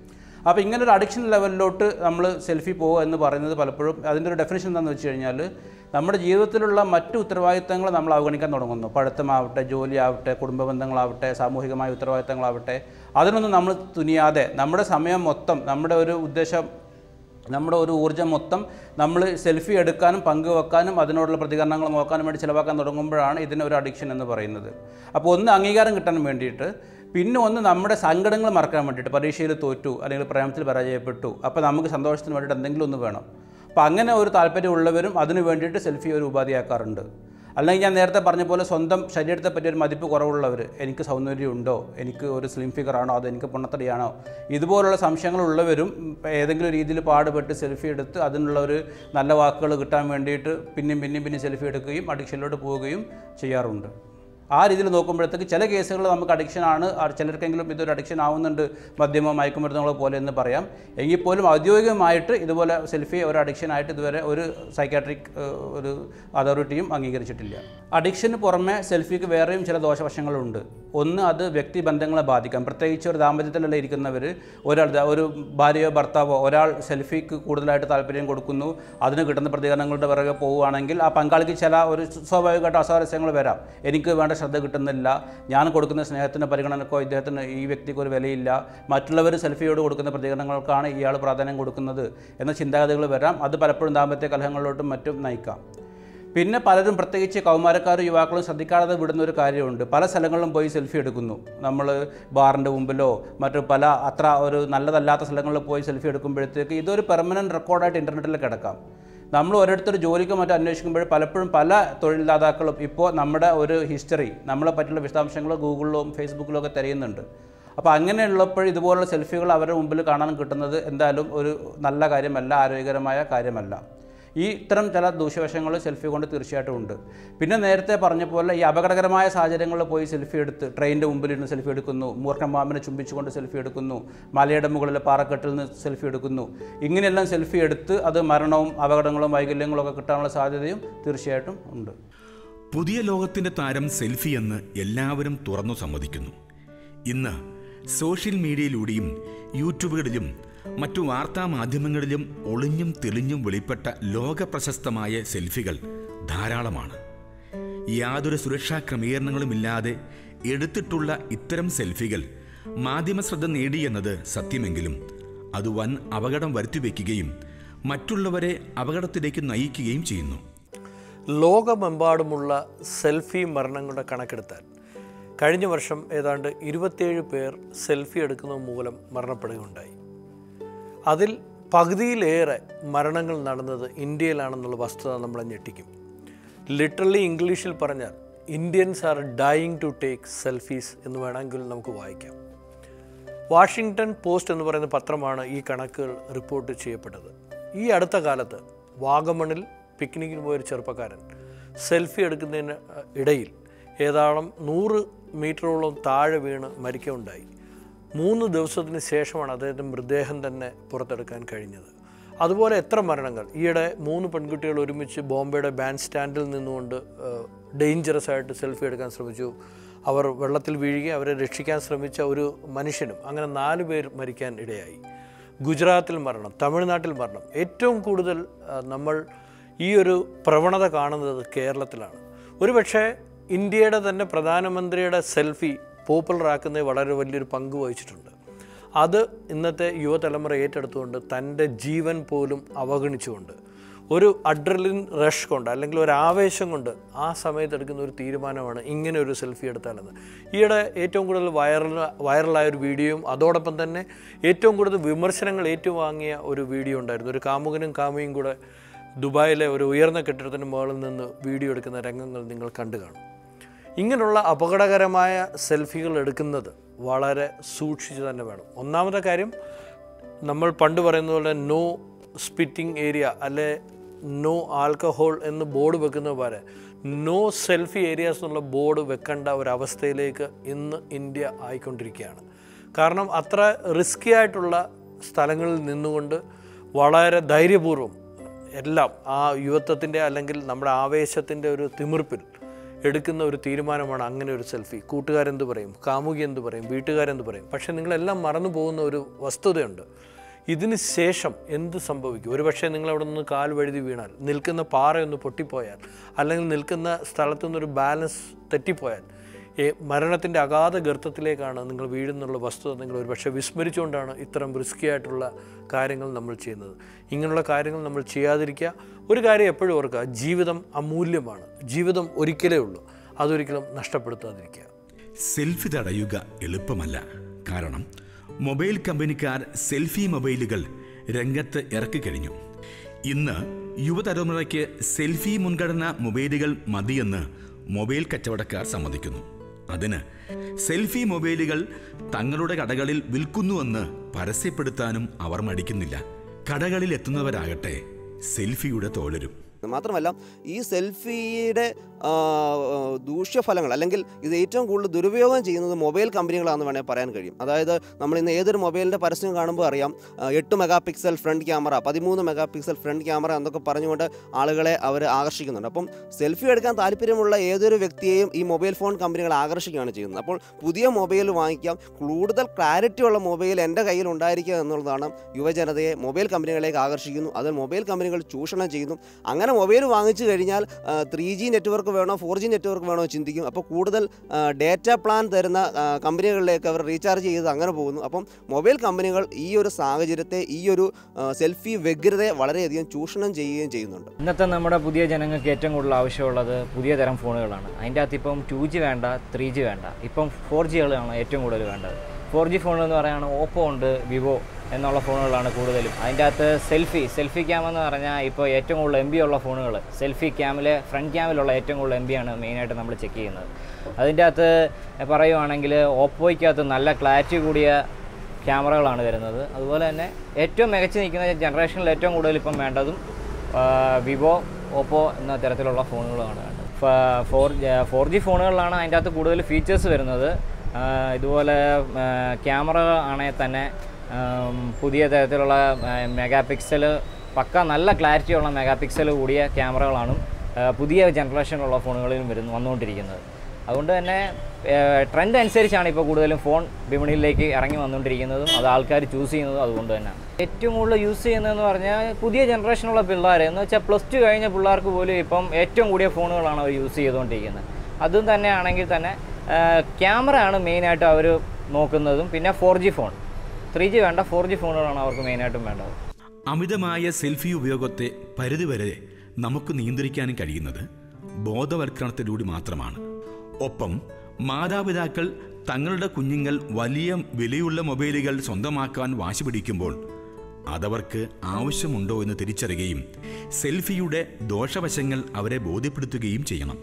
അപ്പോൾ ഇങ്ങനെ ഒരു അഡിക്ഷൻ ലെവലിലോട്ട് നമ്മൾ സെൽഫി പോകുക എന്ന് പറയുന്നത് പലപ്പോഴും അതിൻ്റെ ഒരു ഡെഫിനേഷൻ എന്താണെന്ന് വെച്ച് കഴിഞ്ഞാൽ നമ്മുടെ ജീവിതത്തിലുള്ള മറ്റു ഉത്തരവാദിത്തങ്ങൾ നമ്മൾ അവഗണിക്കാൻ തുടങ്ങുന്നു പഠിത്തമാവട്ടെ ജോലിയാവട്ടെ കുടുംബ ബന്ധങ്ങളാവട്ടെ സാമൂഹികമായ ഉത്തരവാദിത്തങ്ങളാവട്ടെ അതിനൊന്നും നമ്മൾ തുനിയാതെ നമ്മുടെ സമയം മൊത്തം നമ്മുടെ ഒരു ഉദ്ദേശം നമ്മുടെ ഒരു ഊർജ്ജം മൊത്തം നമ്മൾ സെൽഫി എടുക്കാനും പങ്കുവെക്കാനും അതിനോടുള്ള പ്രതികരണങ്ങൾ നോക്കാനും വേണ്ടി ചിലവാക്കാൻ തുടങ്ങുമ്പോഴാണ് ഇതിന് ഒരു അഡിക്ഷൻ എന്ന് പറയുന്നത് അപ്പോൾ ഒന്ന് അംഗീകാരം കിട്ടാൻ വേണ്ടിയിട്ട് പിന്നെ ഒന്ന് നമ്മുടെ സങ്കടങ്ങൾ മറക്കാൻ വേണ്ടിയിട്ട് പരീക്ഷയിൽ തോറ്റു അല്ലെങ്കിൽ പ്രേമത്തിൽ പരാജയപ്പെട്ടു അപ്പോൾ നമുക്ക് സന്തോഷത്തിന് വേണ്ടിയിട്ട് എന്തെങ്കിലും ഒന്ന് വേണം അപ്പോൾ അങ്ങനെ ഒരു താല്പര്യമുള്ളവരും അതിന് വേണ്ടിയിട്ട് സെൽഫി ഒരു ഉപാധിയാക്കാറുണ്ട് അല്ലെങ്കിൽ ഞാൻ നേരത്തെ പറഞ്ഞ പോലെ സ്വന്തം ശരീരത്തെ പറ്റി ഒരു മതിപ്പ് കുറവുള്ളവർ എനിക്ക് സൗന്ദര്യമുണ്ടോ എനിക്ക് ഒരു സ്ലിം ഫിഗർ ആണോ അതോ എനിക്ക് പൊണ്ണത്തടിയാണോ ഇതുപോലുള്ള സംശയങ്ങളുള്ളവരും ഏതെങ്കിലും രീതിയിൽ പാടുപെട്ട് സെൽഫി എടുത്ത് അതിനുള്ള ഒരു നല്ല വാക്കുകൾ കിട്ടാൻ വേണ്ടിയിട്ട് പിന്നെയും പിന്നെയും പിന്നെയും സെൽഫി എടുക്കുകയും അഡിക്ഷനിലോട്ട് പോവുകയും ചെയ്യാറുണ്ട് ആ രീതിയിൽ നോക്കുമ്പോഴത്തേക്ക് ചില കേസുകൾ നമുക്ക് അഡിക്ഷൻ ആണ് ആ ചിലർക്കെങ്കിലും ഇതൊരു അഡിക്ഷൻ ആവുന്നുണ്ട് മദ്യമോ മയക്കുമരുന്നുകളോ പോലെ എന്ന് പറയാം എങ്കിൽ പോലും ഔദ്യോഗികമായിട്ട് ഇതുപോലെ സെൽഫി ഒരു അഡിക്ഷൻ ആയിട്ട് ഇതുവരെ ഒരു സൈക്കാട്രിക് ഒരു അതോറിറ്റിയും അംഗീകരിച്ചിട്ടില്ല അഡിക്ഷന് പുറമെ സെൽഫിക്ക് വേറെയും ചില ദോഷവശങ്ങളുണ്ട് ഒന്ന് അത് വ്യക്തി ബന്ധങ്ങളെ ബാധിക്കാം പ്രത്യേകിച്ച് ഒരു ദാമ്പത്യത്തിലല്ല ഇരിക്കുന്നവർ ഒരാൾ ദാ- ഒരു ഭാര്യയോ ഭർത്താവോ ഒരാൾ സെൽഫിക്ക് കൂടുതലായിട്ട് താല്പര്യം കൊടുക്കുന്നു അതിന് കിട്ടുന്ന പ്രതികരണങ്ങളുടെ പിറകെ പോവുകയാണെങ്കിൽ ആ പങ്കാളിക്ക് ചില ഒരു സ്വാഭാവികമായിട്ട് അസ്വാരസ്യങ്ങൾ വരാം എനിക്ക് വേണ്ട ശ്രദ്ധ കിട്ടുന്നില്ല ഞാൻ കൊടുക്കുന്ന സ്നേഹത്തിന് പരിഗണനക്കോ ഇദ്ദേഹത്തിന് ഈ വ്യക്തിക്ക് ഒരു വിലയില്ല മറ്റുള്ളവർ സെൽഫിയോട് കൊടുക്കുന്ന പ്രതികരണങ്ങൾക്കാണ് ഇയാൾ പ്രാധാന്യം കൊടുക്കുന്നത് എന്ന ചിന്താഗതികൾ വരാം അത് പലപ്പോഴും ദാമ്പത്യ കലഹങ്ങളിലോട്ടും മറ്റും നയിക്കാം പിന്നെ പലരും പ്രത്യേകിച്ച് കൗമാരക്കാരും യുവാക്കളും ശ്രദ്ധിക്കാതെ വിടുന്ന ഒരു കാര്യമുണ്ട് പല സ്ഥലങ്ങളിലും പോയി സെൽഫി എടുക്കുന്നു നമ്മൾ ബാറിൻ്റെ മുമ്പിലോ മറ്റു പല അത്ര ഒരു നല്ലതല്ലാത്ത സ്ഥലങ്ങളിൽ പോയി സെൽഫി എടുക്കുമ്പോഴത്തേക്ക് ഇതൊരു പെർമനൻറ്റ് റെക്കോർഡായിട്ട് ഇൻ്റർനെറ്റിൽ കിടക്കാം നമ്മൾ ഓരോരുത്തർ ജോലിക്ക് മറ്റും അന്വേഷിക്കുമ്പോൾ പലപ്പോഴും പല തൊഴിൽദാതാക്കളും ഇപ്പോൾ നമ്മുടെ ഒരു ഹിസ്റ്ററി നമ്മളെ പറ്റിയുള്ള വിശദാംശങ്ങൾ ഗൂഗിളിലും ഫേസ്ബുക്കിലും ഒക്കെ തിരയുന്നുണ്ട് അപ്പോൾ അങ്ങനെയുള്ളപ്പോൾ ഇതുപോലുള്ള സെൽഫികൾ അവരുടെ മുമ്പിൽ കാണാൻ കിട്ടുന്നത് എന്തായാലും ഒരു നല്ല കാര്യമല്ല ആരോഗ്യകരമായ കാര്യമല്ല ഈ ഇത്തരം ചില ദൂഷ്യവശങ്ങൾ സെൽഫി കൊണ്ട് തീർച്ചയായിട്ടും ഉണ്ട് പിന്നെ നേരത്തെ പറഞ്ഞ പോലെ ഈ അപകടകരമായ സാഹചര്യങ്ങളിൽ പോയി സെൽഫി എടുത്ത് ട്രെയിനിൻ്റെ മുമ്പിൽ ഇരുന്ന് സെൽഫി എടുക്കുന്നു മൂർഖൻ പാമ്പിനെ ചുംബിച്ചുകൊണ്ട് സെൽഫി എടുക്കുന്നു മലയുടെ മുകളിലെ പാറക്കെട്ടിൽ നിന്ന് സെൽഫി എടുക്കുന്നു ഇങ്ങനെയെല്ലാം സെൽഫി എടുത്ത് അത് മരണവും അപകടങ്ങളും വൈകല്യങ്ങളും ഒക്കെ കിട്ടാനുള്ള സാധ്യതയും തീർച്ചയായിട്ടും ഉണ്ട് പുതിയ ലോകത്തിന്റെ താരം സെൽഫി എന്ന് എല്ലാവരും തുറന്നു സമ്മതിക്കുന്നു ഇന്ന് സോഷ്യൽ മീഡിയയിലൂടെയും യൂട്യൂബുകളിലും മറ്റു വാർത്താ മാധ്യമങ്ങളിലും ഒളിഞ്ഞും തെളിഞ്ഞും വെളിപ്പെട്ട ലോക പ്രശസ്തമായ സെൽഫികൾ ധാരാളമാണ് യാതൊരു സുരക്ഷാ ക്രമീകരണങ്ങളുമില്ലാതെ എടുത്തിട്ടുള്ള ഇത്തരം സെൽഫികൾ മാധ്യമശ്രദ്ധ നേടിയെന്നത് സത്യമെങ്കിലും അത് വൻ അപകടം വരുത്തിവെക്കുകയും മറ്റുള്ളവരെ അപകടത്തിലേക്ക് നയിക്കുകയും ചെയ്യുന്നു ലോകമെമ്പാടുമുള്ള സെൽഫി മരണങ്ങളുടെ കണക്കെടുത്താൽ കഴിഞ്ഞ വർഷം ഏതാണ്ട് ഇരുപത്തേഴ് പേർ സെൽഫി എടുക്കുന്നത് മൂലം മരണപ്പെടുകയുണ്ടായി അതിൽ പകുതിയിലേറെ മരണങ്ങൾ നടന്നത് ഇന്ത്യയിലാണെന്നുള്ള വസ്തുത നമ്മളെ ഞെട്ടിക്കും ലിറ്ററലി ഇംഗ്ലീഷിൽ പറഞ്ഞാൽ Indians are dying to take selfies എന്ന് വേണമെങ്കിൽ നമുക്ക് വായിക്കാം വാഷിങ്ടൺ പോസ്റ്റ് എന്ന് പറയുന്ന പത്രമാണ് ഈ കണക്കുകൾ റിപ്പോർട്ട് ചെയ്യപ്പെട്ടത് ഈ അടുത്ത കാലത്ത് വാഗമണിൽ പിക്നിക്കിന് പോയൊരു ചെറുപ്പക്കാരൻ സെൽഫി എടുക്കുന്നതിന് ഇടയിൽ ഏതാളും നൂറ് മീറ്ററോളം താഴെ വീണ് മരിക്കുകയുണ്ടായി മൂന്ന് ദിവസത്തിന് ശേഷമാണ് അദ്ദേഹത്തിൻ്റെ മൃതദേഹം തന്നെ പുറത്തെടുക്കാൻ കഴിഞ്ഞത് അതുപോലെ എത്ര മരണങ്ങൾ ഈയിടെ മൂന്ന് പെൺകുട്ടികൾ ഒരുമിച്ച് ബോംബെയുടെ ബാൻഡ് സ്റ്റാൻഡിൽ നിന്നുകൊണ്ട് ഡേഞ്ചറസ് ആയിട്ട് സെൽഫി എടുക്കാൻ ശ്രമിച്ചു അവർ വെള്ളത്തിൽ വീഴുകയും അവരെ രക്ഷിക്കാൻ ശ്രമിച്ച ഒരു മനുഷ്യനും അങ്ങനെ നാല് പേർ മരിക്കാൻ ഇടയായി ഗുജറാത്തിൽ മരണം തമിഴ്നാട്ടിൽ മരണം ഏറ്റവും കൂടുതൽ ആ, നമ്മൾ ഈ ഒരു പ്രവണത കാണുന്നത് കേരളത്തിലാണ് ഒരുപക്ഷെ ഇന്ത്യയുടെ തന്നെ പ്രധാനമന്ത്രിയുടെ സെൽഫി പോപ്പുലറാക്കുന്നതിൽ വളരെ വലിയൊരു പങ്ക് വഹിച്ചിട്ടുണ്ട് അത് ഇന്നത്തെ യുവതലമുറ ഏറ്റെടുത്തുകൊണ്ട് തൻ്റെ ജീവൻ പോലും അവഗണിച്ചുകൊണ്ട് ഒരു അഡ്രലിൻ റഷ് കൊണ്ട് അല്ലെങ്കിൽ ഒരു ആവേശം കൊണ്ട് ആ സമയത്ത് എടുക്കുന്ന ഒരു തീരുമാനമാണ് ഇങ്ങനെ ഒരു സെൽഫി എടുത്താലെന്ന് ഈയിടെ ഏറ്റവും കൂടുതൽ വൈറൽ വൈറലായ ഒരു വീഡിയോയും അതോടൊപ്പം തന്നെ ഏറ്റവും കൂടുതൽ വിമർശനങ്ങൾ ഏറ്റുവാങ്ങിയ ഒരു വീഡിയോ ഉണ്ടായിരുന്നു ഒരു കാമുകനും കാമുകയും കൂടെ ദുബായിലെ ഒരു ഉയർന്ന കെട്ടിടത്തിന് മുകളിൽ നിന്ന് വീഡിയോ എടുക്കുന്ന രംഗങ്ങൾ നിങ്ങൾ കണ്ടു കാണും ഇങ്ങനെയുള്ള അപകടകരമായ സെൽഫികൾ എടുക്കുന്നത് വളരെ സൂക്ഷിച്ച് തന്നെ വേണം ഒന്നാമത്തെ കാര്യം നമ്മൾ പണ്ട് പറയുന്ന പോലെ നോ സ്പിറ്റിംഗ് ഏരിയ അല്ലെ നോ ആൽക്കഹോൾ എന്ന് ബോർഡ് വെക്കുന്ന പോലെ നോ സെൽഫി ഏരിയാസ് എന്നുള്ള ബോർഡ് വെക്കേണ്ട ഒരവസ്ഥയിലേക്ക് ഇന്ന് ഇന്ത്യ ആയിക്കൊണ്ടിരിക്കുകയാണ് കാരണം അത്ര റിസ്കി ആയിട്ടുള്ള സ്ഥലങ്ങളിൽ നിന്നുകൊണ്ട് വളരെ ധൈര്യപൂർവ്വം എല്ലാം ആ യുവത്വത്തിൻ്റെ അല്ലെങ്കിൽ നമ്മുടെ ആവേശത്തിൻ്റെ ഒരു തിമിർപ്പിൽ എടുക്കുന്ന ഒരു തീരുമാനമാണ് അങ്ങനെ ഒരു സെൽഫി കൂട്ടുകാരെന്ത് പറയും കാമുകി എന്ത് പറയും വീട്ടുകാരെന്ത് പറയും പക്ഷേ നിങ്ങളെല്ലാം മറന്നു പോകുന്ന ഒരു വസ്തുതയുണ്ട് ഇതിന് ശേഷം എന്ത് സംഭവിക്കും ഒരുപക്ഷെ നിങ്ങൾ അവിടെ നിന്ന് കാൽ വഴുതി വീണാൽ നിൽക്കുന്ന പാറയൊന്ന് പൊട്ടിപ്പോയാൽ അല്ലെങ്കിൽ നിൽക്കുന്ന സ്ഥലത്തു നിന്നൊരു ബാലൻസ് തെറ്റിപ്പോയാൽ ഏ, മരണത്തിൻ്റെ അഗാധ ഗർത്തത്തിലേക്കാണ് നിങ്ങൾ വീഴുന്നുള്ള വസ്തുത നിങ്ങൾ ഒരുപക്ഷെ വിസ്മരിച്ചുകൊണ്ടാണ് ഇത്തരം റിസ്കി ആയിട്ടുള്ള കാര്യങ്ങൾ നമ്മൾ ചെയ്യുന്നത് ഇങ്ങനെയുള്ള കാര്യങ്ങൾ നമ്മൾ ചെയ്യാതിരിക്കുക ഒരു കാര്യം എപ്പോഴും ഓർക്കുക ജീവിതം അമൂല്യമാണ് ജീവിതം ഒരിക്കലേ ഉള്ളൂ അതൊരിക്കലും നഷ്ടപ്പെടുത്താതിരിക്കുക സെൽഫി തടയുക എളുപ്പമല്ല കാരണം മൊബൈൽ കമ്പനിക്കാർ സെൽഫി മൊബൈലുകൾ രംഗത്ത് ഇറക്കിക്കഴിഞ്ഞു ഇന്ന് യുവതലമുറയ്ക്ക് സെൽഫി മുൻഗണന മൊബൈലുകൾ മതിയെന്ന് മൊബൈൽ കച്ചവടക്കാർ സമ്മതിക്കുന്നു അതിന് സെൽഫി മൊബൈലുകൾ തങ്ങളുടെ കടകളിൽ വിൽക്കുന്നുവെന്ന് പരസ്യപ്പെടുത്താനും അവർ മടിക്കുന്നില്ല കടകളിൽ എത്തുന്നവരാകട്ടെ സെൽഫിയുടെ തോഴരും മാത്രമല്ല ഈ സെൽഫിയുടെ ആ, ആ, ദൂഷ്യഫലങ്ങൾ അല്ലെങ്കിൽ ഇത് ഏറ്റവും കൂടുതൽ ദുരുപയോഗം ചെയ്യുന്നത് മൊബൈൽ കമ്പനികളാണെന്ന് വേണമെങ്കിൽ പറയാൻ കഴിയും അതായത് നമ്മൾ ഇന്ന് ഏതൊരു മൊബൈലിൻ്റെ പരസ്യം കാണുമ്പോൾ അറിയാം ആ, എട്ട് മെഗാ പിക്സൽ ഫ്രണ്ട് ക്യാമറ പതിമൂന്ന് മെഗാ പിക്സൽ ഫ്രണ്ട് ക്യാമറ എന്നൊക്കെ പറഞ്ഞുകൊണ്ട് ആളുകളെ അവർ ആകർഷിക്കുന്നുണ്ട് അപ്പം സെൽഫി എടുക്കാൻ താല്പര്യമുള്ള ഏതൊരു വ്യക്തിയെയും ഈ മൊബൈൽ ഫോൺ കമ്പനികൾ ആകർഷിക്കുകയാണ് ചെയ്യുന്നത് അപ്പോൾ പുതിയ മൊബൈൽ വാങ്ങിക്കാം കൂടുതൽ ക്ലാരിറ്റി ഉള്ള മൊബൈൽ എൻ്റെ കയ്യിൽ ഉണ്ടായിരിക്കുക എന്നുള്ളതാണ് യുവജനതയെ മൊബൈൽ കമ്പനികളിലേക്ക് ആകർഷിക്കുന്നു അത് മൊബൈൽ കമ്പനികൾ ചൂഷണം ചെയ്യുന്നു അങ്ങനെ മൊബൈൽ വാങ്ങിച്ചു കഴിഞ്ഞാൽ ത്രീ ജി നെറ്റ്വർക്ക് വേണോ ഫോർ ജി നെറ്റ്വർക്ക് വേണോ ചിന്തിക്കും അപ്പോൾ കൂടുതൽ ഡേറ്റ പ്ലാൻ തരുന്ന ആ, കമ്പനികളിലേക്ക് അവർ റീചാർജ് ചെയ്ത് അങ്ങനെ പോകുന്നു അപ്പം മൊബൈൽ കമ്പനികൾ ഈ ഒരു സാഹചര്യത്തെ ഈ ഒരു ആ, സെൽഫി വ്യഗ്രതയെ വളരെയധികം ചൂഷണം ചെയ്യുകയും ചെയ്യുന്നുണ്ട് ഇന്നത്തെ നമ്മുടെ പുതിയ ജനങ്ങൾക്ക് ഏറ്റവും കൂടുതൽ ആവശ്യമുള്ളത് പുതിയ തരം ഫോണുകളാണ് അതിൻ്റെ അകത്ത് ഇപ്പം ടു ജി വേണ്ട ത്രീ ജി വേണ്ട ഇപ്പം ഫോർ ജികളാണ് ഏറ്റവും കൂടുതൽ വേണ്ടത് ഫോർ ജി ഫോൺ എന്ന് പറയുകയാണെങ്കിൽ ഓപ്പോ ഉണ്ട് വിവോ എന്നുള്ള ഫോണുകളാണ് കൂടുതലും അതിൻ്റെ അകത്ത് സെൽഫി സെൽഫി ക്യാം എന്ന് പറഞ്ഞാൽ ഇപ്പോൾ ഏറ്റവും കൂടുതൽ എം ബി ഉള്ള ഫോണുകൾ സെൽഫി ക്യാമിൽ ഫ്രണ്ട് ക്യാമിലുള്ള ഏറ്റവും കൂടുതൽ എം ബി ആണ് മെയിനായിട്ട് നമ്മൾ ചെക്ക് ചെയ്യുന്നത് അതിൻ്റെ അകത്ത് പറയുവാണെങ്കിൽ ഓപ്പോയ്ക്കകത്ത് നല്ല ക്ലാരിറ്റി കൂടിയ ക്യാമറകളാണ് വരുന്നത് അതുപോലെ തന്നെ ഏറ്റവും മികച്ച് നിൽക്കുന്ന ജനറേഷനിൽ ഏറ്റവും കൂടുതൽ ഇപ്പം വേണ്ടതും വിവോ ഓപ്പോ എന്ന തരത്തിലുള്ള ഫോണുകളാണ് വേണ്ടത് ഫോർ ഫോർ ജി ഫോണുകളിലാണ് അതിൻ്റെ അകത്ത് കൂടുതൽ ഫീച്ചേഴ്സ് വരുന്നത് ആ, ഇതുപോലെ ക്യാമറ ആണെങ്കിൽ തന്നെ ആം, പുതിയ തരത്തിലുള്ള മെഗാ പിക്സൽ പക്ക നല്ല ക്ലാരിറ്റിയുള്ള മെഗാ പിക്സൽ കൂടിയ ക്യാമറകളാണ് ആ, പുതിയ ജനറേഷനിലുള്ള ഫോണുകളിലും വരുന്നു വന്നുകൊണ്ടിരിക്കുന്നത് അതുകൊണ്ട് തന്നെ ട്രെൻഡ് അനുസരിച്ചാണ് ഇപ്പോൾ കൂടുതലും ഫോൺ വിപണിയിലേക്ക് ഇറങ്ങി വന്നുകൊണ്ടിരിക്കുന്നതും അത് ആൾക്കാർ ചൂസ് ചെയ്യുന്നതും അതുകൊണ്ട് തന്നെ ഏറ്റവും കൂടുതൽ യൂസ് ചെയ്യുന്നതെന്ന് പറഞ്ഞാൽ പുതിയ ജനറേഷനുള്ള പിള്ളേർ എന്ന് വെച്ചാൽ പ്ലസ് ടു കഴിഞ്ഞ പിള്ളേർക്ക് പോലും ഇപ്പം ഏറ്റവും കൂടിയ ഫോണുകളാണ് അവർ യൂസ് ചെയ്തുകൊണ്ടിരിക്കുന്നത് അതും തന്നെ ആണെങ്കിൽ തന്നെ ക്യാമറ ആണ് മെയിനായിട്ട് അവർ നോക്കുന്നതും പിന്നെ four G phone three G വേണ്ട ഫോർ ജി ഫോണുകളാണ് അവർക്ക് മെയിനായിട്ടും വേണ്ടത് അമിതമായ സെൽഫി ഉപയോഗത്തെ പരിധിവരെ നമുക്ക് നിയന്ത്രിക്കാനും കഴിയുന്നത് ബോധവൽക്കരണത്തിലൂടെ മാത്രമാണ് ഒപ്പം മാതാപിതാക്കൾ തങ്ങളുടെ കുഞ്ഞുങ്ങൾ വലിയ വിലയുള്ള മൊബൈലുകൾ സ്വന്തമാക്കാൻ വാശി പിടിക്കുമ്പോൾ അതവർക്ക് ആവശ്യമുണ്ടോ എന്ന് തിരിച്ചറിയുകയും സെൽഫിയുടെ ദോഷവശങ്ങൾ അവരെ ബോധ്യപ്പെടുത്തുകയും ചെയ്യണം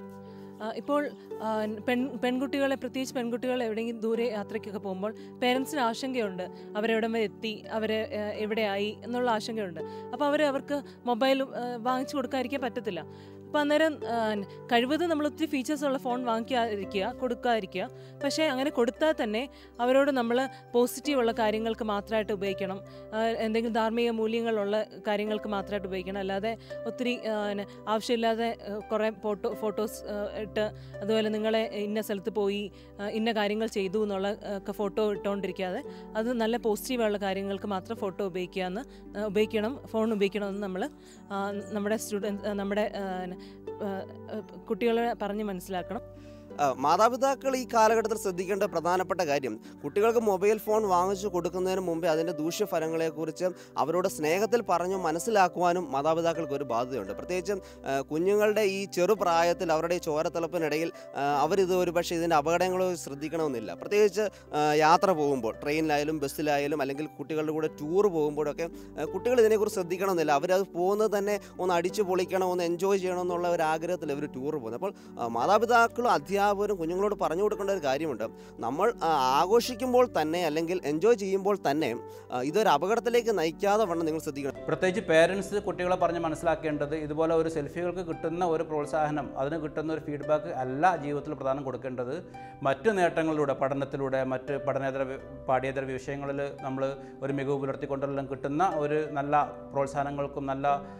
ആ, ഇപ്പോൾ ആ, പെൺ പെൺകുട്ടികളെ പ്രത്യേകിച്ച് പെൺകുട്ടികൾ എവിടെയെങ്കിലും ദൂരെ യാത്രയ്ക്കൊക്കെ പോകുമ്പോൾ പേരൻസിന് ആശങ്കയുണ്ട് അവരെവിടം വരെ എത്തി അവർ എവിടെയായി എന്നുള്ള ആശങ്കയുണ്ട് അപ്പോൾ അവർ അവർക്ക് മൊബൈൽ ആ, വാങ്ങിച്ചു കൊടുക്കാതിരിക്കാൻ പറ്റത്തില്ല അപ്പോൾ അന്നേരം ആ, കഴിവതും നമ്മൾ ഒത്തിരി ഫീച്ചേഴ്സ് ഉള്ള ഫോൺ വാങ്ങിക്കാതിരിക്കുക കൊടുക്കാതിരിക്കുക പക്ഷേ അങ്ങനെ കൊടുത്താൽ തന്നെ അവരോട് നമ്മൾ പോസിറ്റീവുള്ള കാര്യങ്ങൾക്ക് മാത്രമായിട്ട് ഉപയോഗിക്കണം ആ, എന്തെങ്കിലും ധാർമ്മിക മൂല്യങ്ങളുള്ള കാര്യങ്ങൾക്ക് മാത്രമായിട്ട് ഉപയോഗിക്കണം അല്ലാതെ ഒത്തിരി ആ, ന- ആവശ്യമില്ലാതെ ആ, കുറേ ഫോട്ടോ ഫോട്ടോസ് ആ, ഇട്ട് അതുപോലെ നിങ്ങളെ ഇന്ന സ്ഥലത്ത് പോയി ആ, ഇന്ന കാര്യങ്ങൾ ചെയ്തു എന്നുള്ള ആ, ഒക്കെ ഫോട്ടോ ഇട്ടുകൊണ്ടിരിക്കാതെ അത് നല്ല പോസിറ്റീവുള്ള കാര്യങ്ങൾക്ക് മാത്രം ഫോട്ടോ ഉപയോഗിക്കുക എന്ന് ആ, ഉപയോഗിക്കണം ഫോൺ ഉപയോഗിക്കണമെന്ന് നമ്മൾ നമ്മുടെ സ്റ്റുഡൻസ് നമ്മുടെ ആ, ന- ആ, ആ, കുട്ടികളെ പറഞ്ഞ് മനസ്സിലാക്കണം ആ, മാതാപിതാക്കൾ ഈ കാലഘട്ടത്തിൽ ശ്രദ്ധിക്കേണ്ട പ്രധാനപ്പെട്ട കാര്യം കുട്ടികൾക്ക് മൊബൈൽ ഫോൺ വാങ്ങിച്ചു കൊടുക്കുന്നതിന് മുമ്പേ അതിൻ്റെ ദൂഷ്യഫലങ്ങളെക്കുറിച്ച് അവരോട് സ്നേഹത്തിൽ പറഞ്ഞു മനസ്സിലാക്കുവാനും മാതാപിതാക്കൾക്ക് ഒരു ബാധ്യതയുണ്ട് പ്രത്യേകിച്ചും ആ, കുഞ്ഞുങ്ങളുടെ ഈ ചെറുപ്രായത്തിൽ അവരുടെ ഈ ചോരത്തിളപ്പിനിടയിൽ ആ, അവരിത് ഒരു പക്ഷേ ഇതിൻ്റെ അപകടങ്ങളോ ശ്രദ്ധിക്കണമെന്നില്ല പ്രത്യേകിച്ച് ആ, യാത്ര പോകുമ്പോൾ ട്രെയിനിലായാലും ബസ്സിലായാലും അല്ലെങ്കിൽ കുട്ടികളുടെ കൂടെ ടൂർ പോകുമ്പോഴൊക്കെ ആ, കുട്ടികൾ ഇതിനെക്കുറിച്ച് ശ്രദ്ധിക്കണമെന്നില്ല അവരത് പോകുന്നത് തന്നെ ഒന്ന് അടിച്ചു പൊളിക്കണം ഒന്ന് എൻജോയ് ചെയ്യണം എന്നുള്ള ഒരു ആഗ്രഹത്തിൽ അവർ ടൂർ പോകുന്നത് അപ്പോൾ ആ, മാതാപിതാക്കളും അധ്യാപകരും കുഞ്ഞുങ്ങളോട് പറഞ്ഞു കൊടുക്കേണ്ട ഒരു കാര്യമുണ്ട് നമ്മൾ ആ, ആഘോഷിക്കുമ്പോൾ തന്നെ അല്ലെങ്കിൽ എൻജോയ് ചെയ്യുമ്പോൾ തന്നെ ആ, ഇതൊരു അപകടത്തിലേക്ക് നയിക്കാതെ വണ്ണം നിങ്ങൾ ശ്രദ്ധിക്കണം പ്രത്യേകിച്ച് പേരൻസ് കുട്ടികളെ പറഞ്ഞ് മനസ്സിലാക്കേണ്ടത് ഇതുപോലെ ഒരു സെൽഫികൾക്ക് കിട്ടുന്ന ഒരു പ്രോത്സാഹനം അതിന് കിട്ടുന്ന ഒരു ഫീഡ്ബാക്ക് അല്ല ജീവിതത്തിൽ പ്രധാനം കൊടുക്കേണ്ടത് മറ്റു നേട്ടങ്ങളിലൂടെ പഠനത്തിലൂടെ മറ്റ് പഠനേതര വി- പാഠ്യേതര വിഷയങ്ങളിൽ നമ്മൾ ഒരു മികവ് പുലർത്തിക്കൊണ്ടെല്ലാം കിട്ടുന്ന ഒരു നല്ല പ്രോത്സാഹനങ്ങൾക്കും നല്ല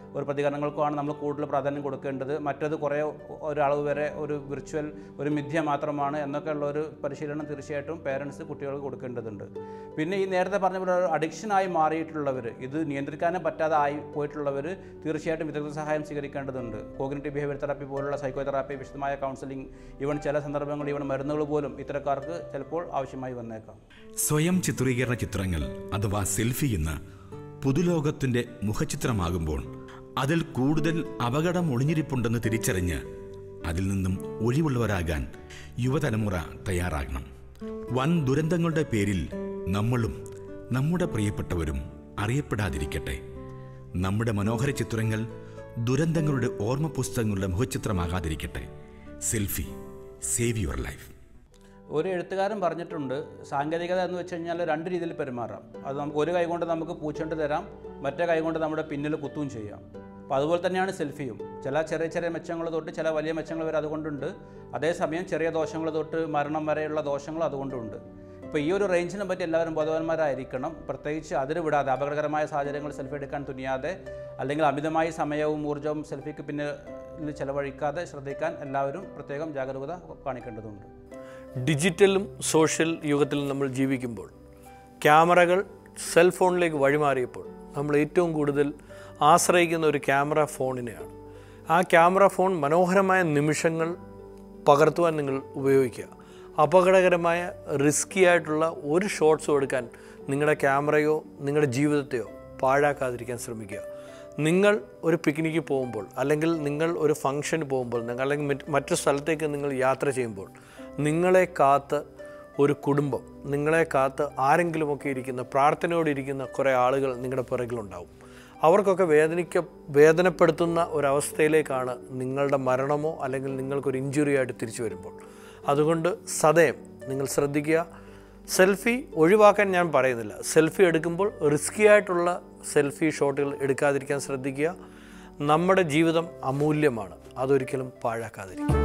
ഒരു പ്രതികരണങ്ങൾക്കുമാണ് നമ്മൾ കൂടുതൽ പ്രാധാന്യം കൊടുക്കേണ്ടത് മറ്റത് കുറേ ഒരളവ് വരെ ഒരു വിർച്വൽ ഒരു മിഥ്യ മാത്രമാണ് എന്നൊക്കെയുള്ള ഒരു പരിശീലനം തീർച്ചയായിട്ടും പേരൻസ് കുട്ടികൾക്ക് കൊടുക്കേണ്ടതുണ്ട് പിന്നെ ഈ നേരത്തെ പറഞ്ഞ പോലെ അഡിക്ഷനായി മാറിയിട്ടുള്ളവർ ഇത് നിയന്ത്രിക്കാനും പറ്റാതെ ആയി പോയിട്ടുള്ളവർ തീർച്ചയായിട്ടും വിദഗ്ധ സഹായം സ്വീകരിക്കേണ്ടതുണ്ട് കോഗ്നേറ്റീവ് ബിഹേവിയർ തെറാപ്പി പോലുള്ള സൈക്കോ തെറാപ്പി വിശദമായ കൗൺസിലിംഗ് ഈവൻ ചില സന്ദർഭങ്ങളിൽ ഈവൻ മരുന്നുകൾ പോലും ഇത്തരക്കാർക്ക് ചിലപ്പോൾ ആവശ്യമായി വന്നേക്കാം സ്വയം ചിത്രീകരണ ചിത്രങ്ങൾ അഥവാ സെൽഫി എന്ന് പുതുലോകത്തിന്റെ മുഖചിത്രമാകുമ്പോൾ അതിൽ കൂടുതൽ അപകടം ഒളിഞ്ഞിരിപ്പുണ്ടെന്ന് തിരിച്ചറിഞ്ഞ് അതിൽ നിന്നും ഒഴിവുള്ളവരാകാൻ യുവതലമുറ തയ്യാറാകണം വൻ ദുരന്തങ്ങളുടെ പേരിൽ നമ്മളും നമ്മുടെ പ്രിയപ്പെട്ടവരും അറിയപ്പെടാതിരിക്കട്ടെ നമ്മുടെ മനോഹര ചിത്രങ്ങൾ ദുരന്തങ്ങളുടെ ഓർമ്മ പുസ്തകങ്ങളുടെ മുഖചിത്രമാകാതിരിക്കട്ടെ സെൽഫി സേവ് യുവർ ലൈഫ് ഒരു എഴുത്തുകാരൻ പറഞ്ഞിട്ടുണ്ട് സാങ്കേതികത എന്ന് വെച്ച് കഴിഞ്ഞാൽ രണ്ട് രീതിയിൽ പെരുമാറാം അത് നമുക്ക് ഒരു കൈ കൊണ്ട് നമുക്ക് പൂച്ചണ്ട് തരാം മറ്റേ കൈ കൊണ്ട് നമ്മുടെ പിന്നിൽ കുത്തുകയും ചെയ്യാം അപ്പോൾ അതുപോലെ തന്നെയാണ് സെൽഫിയും ചില ചെറിയ ചെറിയ മെച്ചങ്ങൾ തൊട്ട് ചില വലിയ മെച്ചങ്ങൾ വരെ അതുകൊണ്ടുണ്ട് അതേസമയം ചെറിയ ദോഷങ്ങൾ തൊട്ട് മരണം വരെയുള്ള ദോഷങ്ങൾ അതുകൊണ്ടുണ്ട് ഇപ്പോൾ ഈ ഒരു റേഞ്ചിനെ പറ്റി എല്ലാവരും ബോധവാന്മാരായിരിക്കണം പ്രത്യേകിച്ച് അതിര് വിടാതെ അപകടകരമായ സാഹചര്യങ്ങൾ സെൽഫി എടുക്കാൻ തുനിയാതെ അല്ലെങ്കിൽ അമിതമായി സമയവും ഊർജ്ജവും സെൽഫിക്ക് പിന്നിൽ ചെലവഴിക്കാതെ ശ്രദ്ധിക്കാൻ എല്ലാവരും പ്രത്യേകം ജാഗരൂകത കാണിക്കേണ്ടതുണ്ട് ഡിജിറ്റലും സോഷ്യൽ യുഗത്തിൽ നമ്മൾ ജീവിക്കുമ്പോൾ ക്യാമറകൾ സെൽ ഫോണിലേക്ക് വഴിമാറിയപ്പോൾ നമ്മൾ ഏറ്റവും കൂടുതൽ ആശ്രയിക്കുന്ന ഒരു ക്യാമറ ഫോണിനെയാണ് ആ ക്യാമറ ഫോൺ മനോഹരമായ നിമിഷങ്ങൾ പകർത്തുവാൻ നിങ്ങൾ ഉപയോഗിക്കുക അപകടകരമായ റിസ്കി ആയിട്ടുള്ള ഒരു ഷോട്ട്സും എടുക്കാൻ നിങ്ങളുടെ ക്യാമറയോ നിങ്ങളുടെ ജീവിതത്തെയോ പാഴാക്കാതിരിക്കാൻ ശ്രമിക്കുക നിങ്ങൾ ഒരു പിക്നിക്ക് പോകുമ്പോൾ അല്ലെങ്കിൽ നിങ്ങൾ ഒരു ഫംഗ്ഷന് പോകുമ്പോൾ നിങ്ങൾ അല്ലെങ്കിൽ മറ്റ് മറ്റു സ്ഥലത്തേക്ക് നിങ്ങൾ യാത്ര ചെയ്യുമ്പോൾ നിങ്ങളെ കാത്ത് ഒരു കുടുംബം നിങ്ങളെ കാത്ത് ആരെങ്കിലുമൊക്കെ ഇരിക്കുന്ന പ്രാർത്ഥനയോടെ ഇരിക്കുന്ന കുറേ ആളുകൾ നിങ്ങളുടെ പിറകിലുണ്ടാവും അവർക്കൊക്കെ വേദനിക്ക വേദനപ്പെടുത്തുന്ന ഒരവസ്ഥയിലേക്കാണ് നിങ്ങളുടെ മരണമോ അല്ലെങ്കിൽ നിങ്ങൾക്കൊരു ഇഞ്ചുറി ആയിട്ട് തിരിച്ചു വരുമ്പോൾ അതുകൊണ്ട് സദയം നിങ്ങൾ ശ്രദ്ധിക്കുക സെൽഫി ഒഴിവാക്കാൻ ഞാൻ പറയുന്നില്ല സെൽഫി എടുക്കുമ്പോൾ റിസ്കി ആയിട്ടുള്ള സെൽഫി ഷോട്ടുകൾ എടുക്കാതിരിക്കാൻ ശ്രദ്ധിക്കുക നമ്മുടെ ജീവിതം അമൂല്യമാണ് അതൊരിക്കലും പാഴാക്കാതിരിക്കുക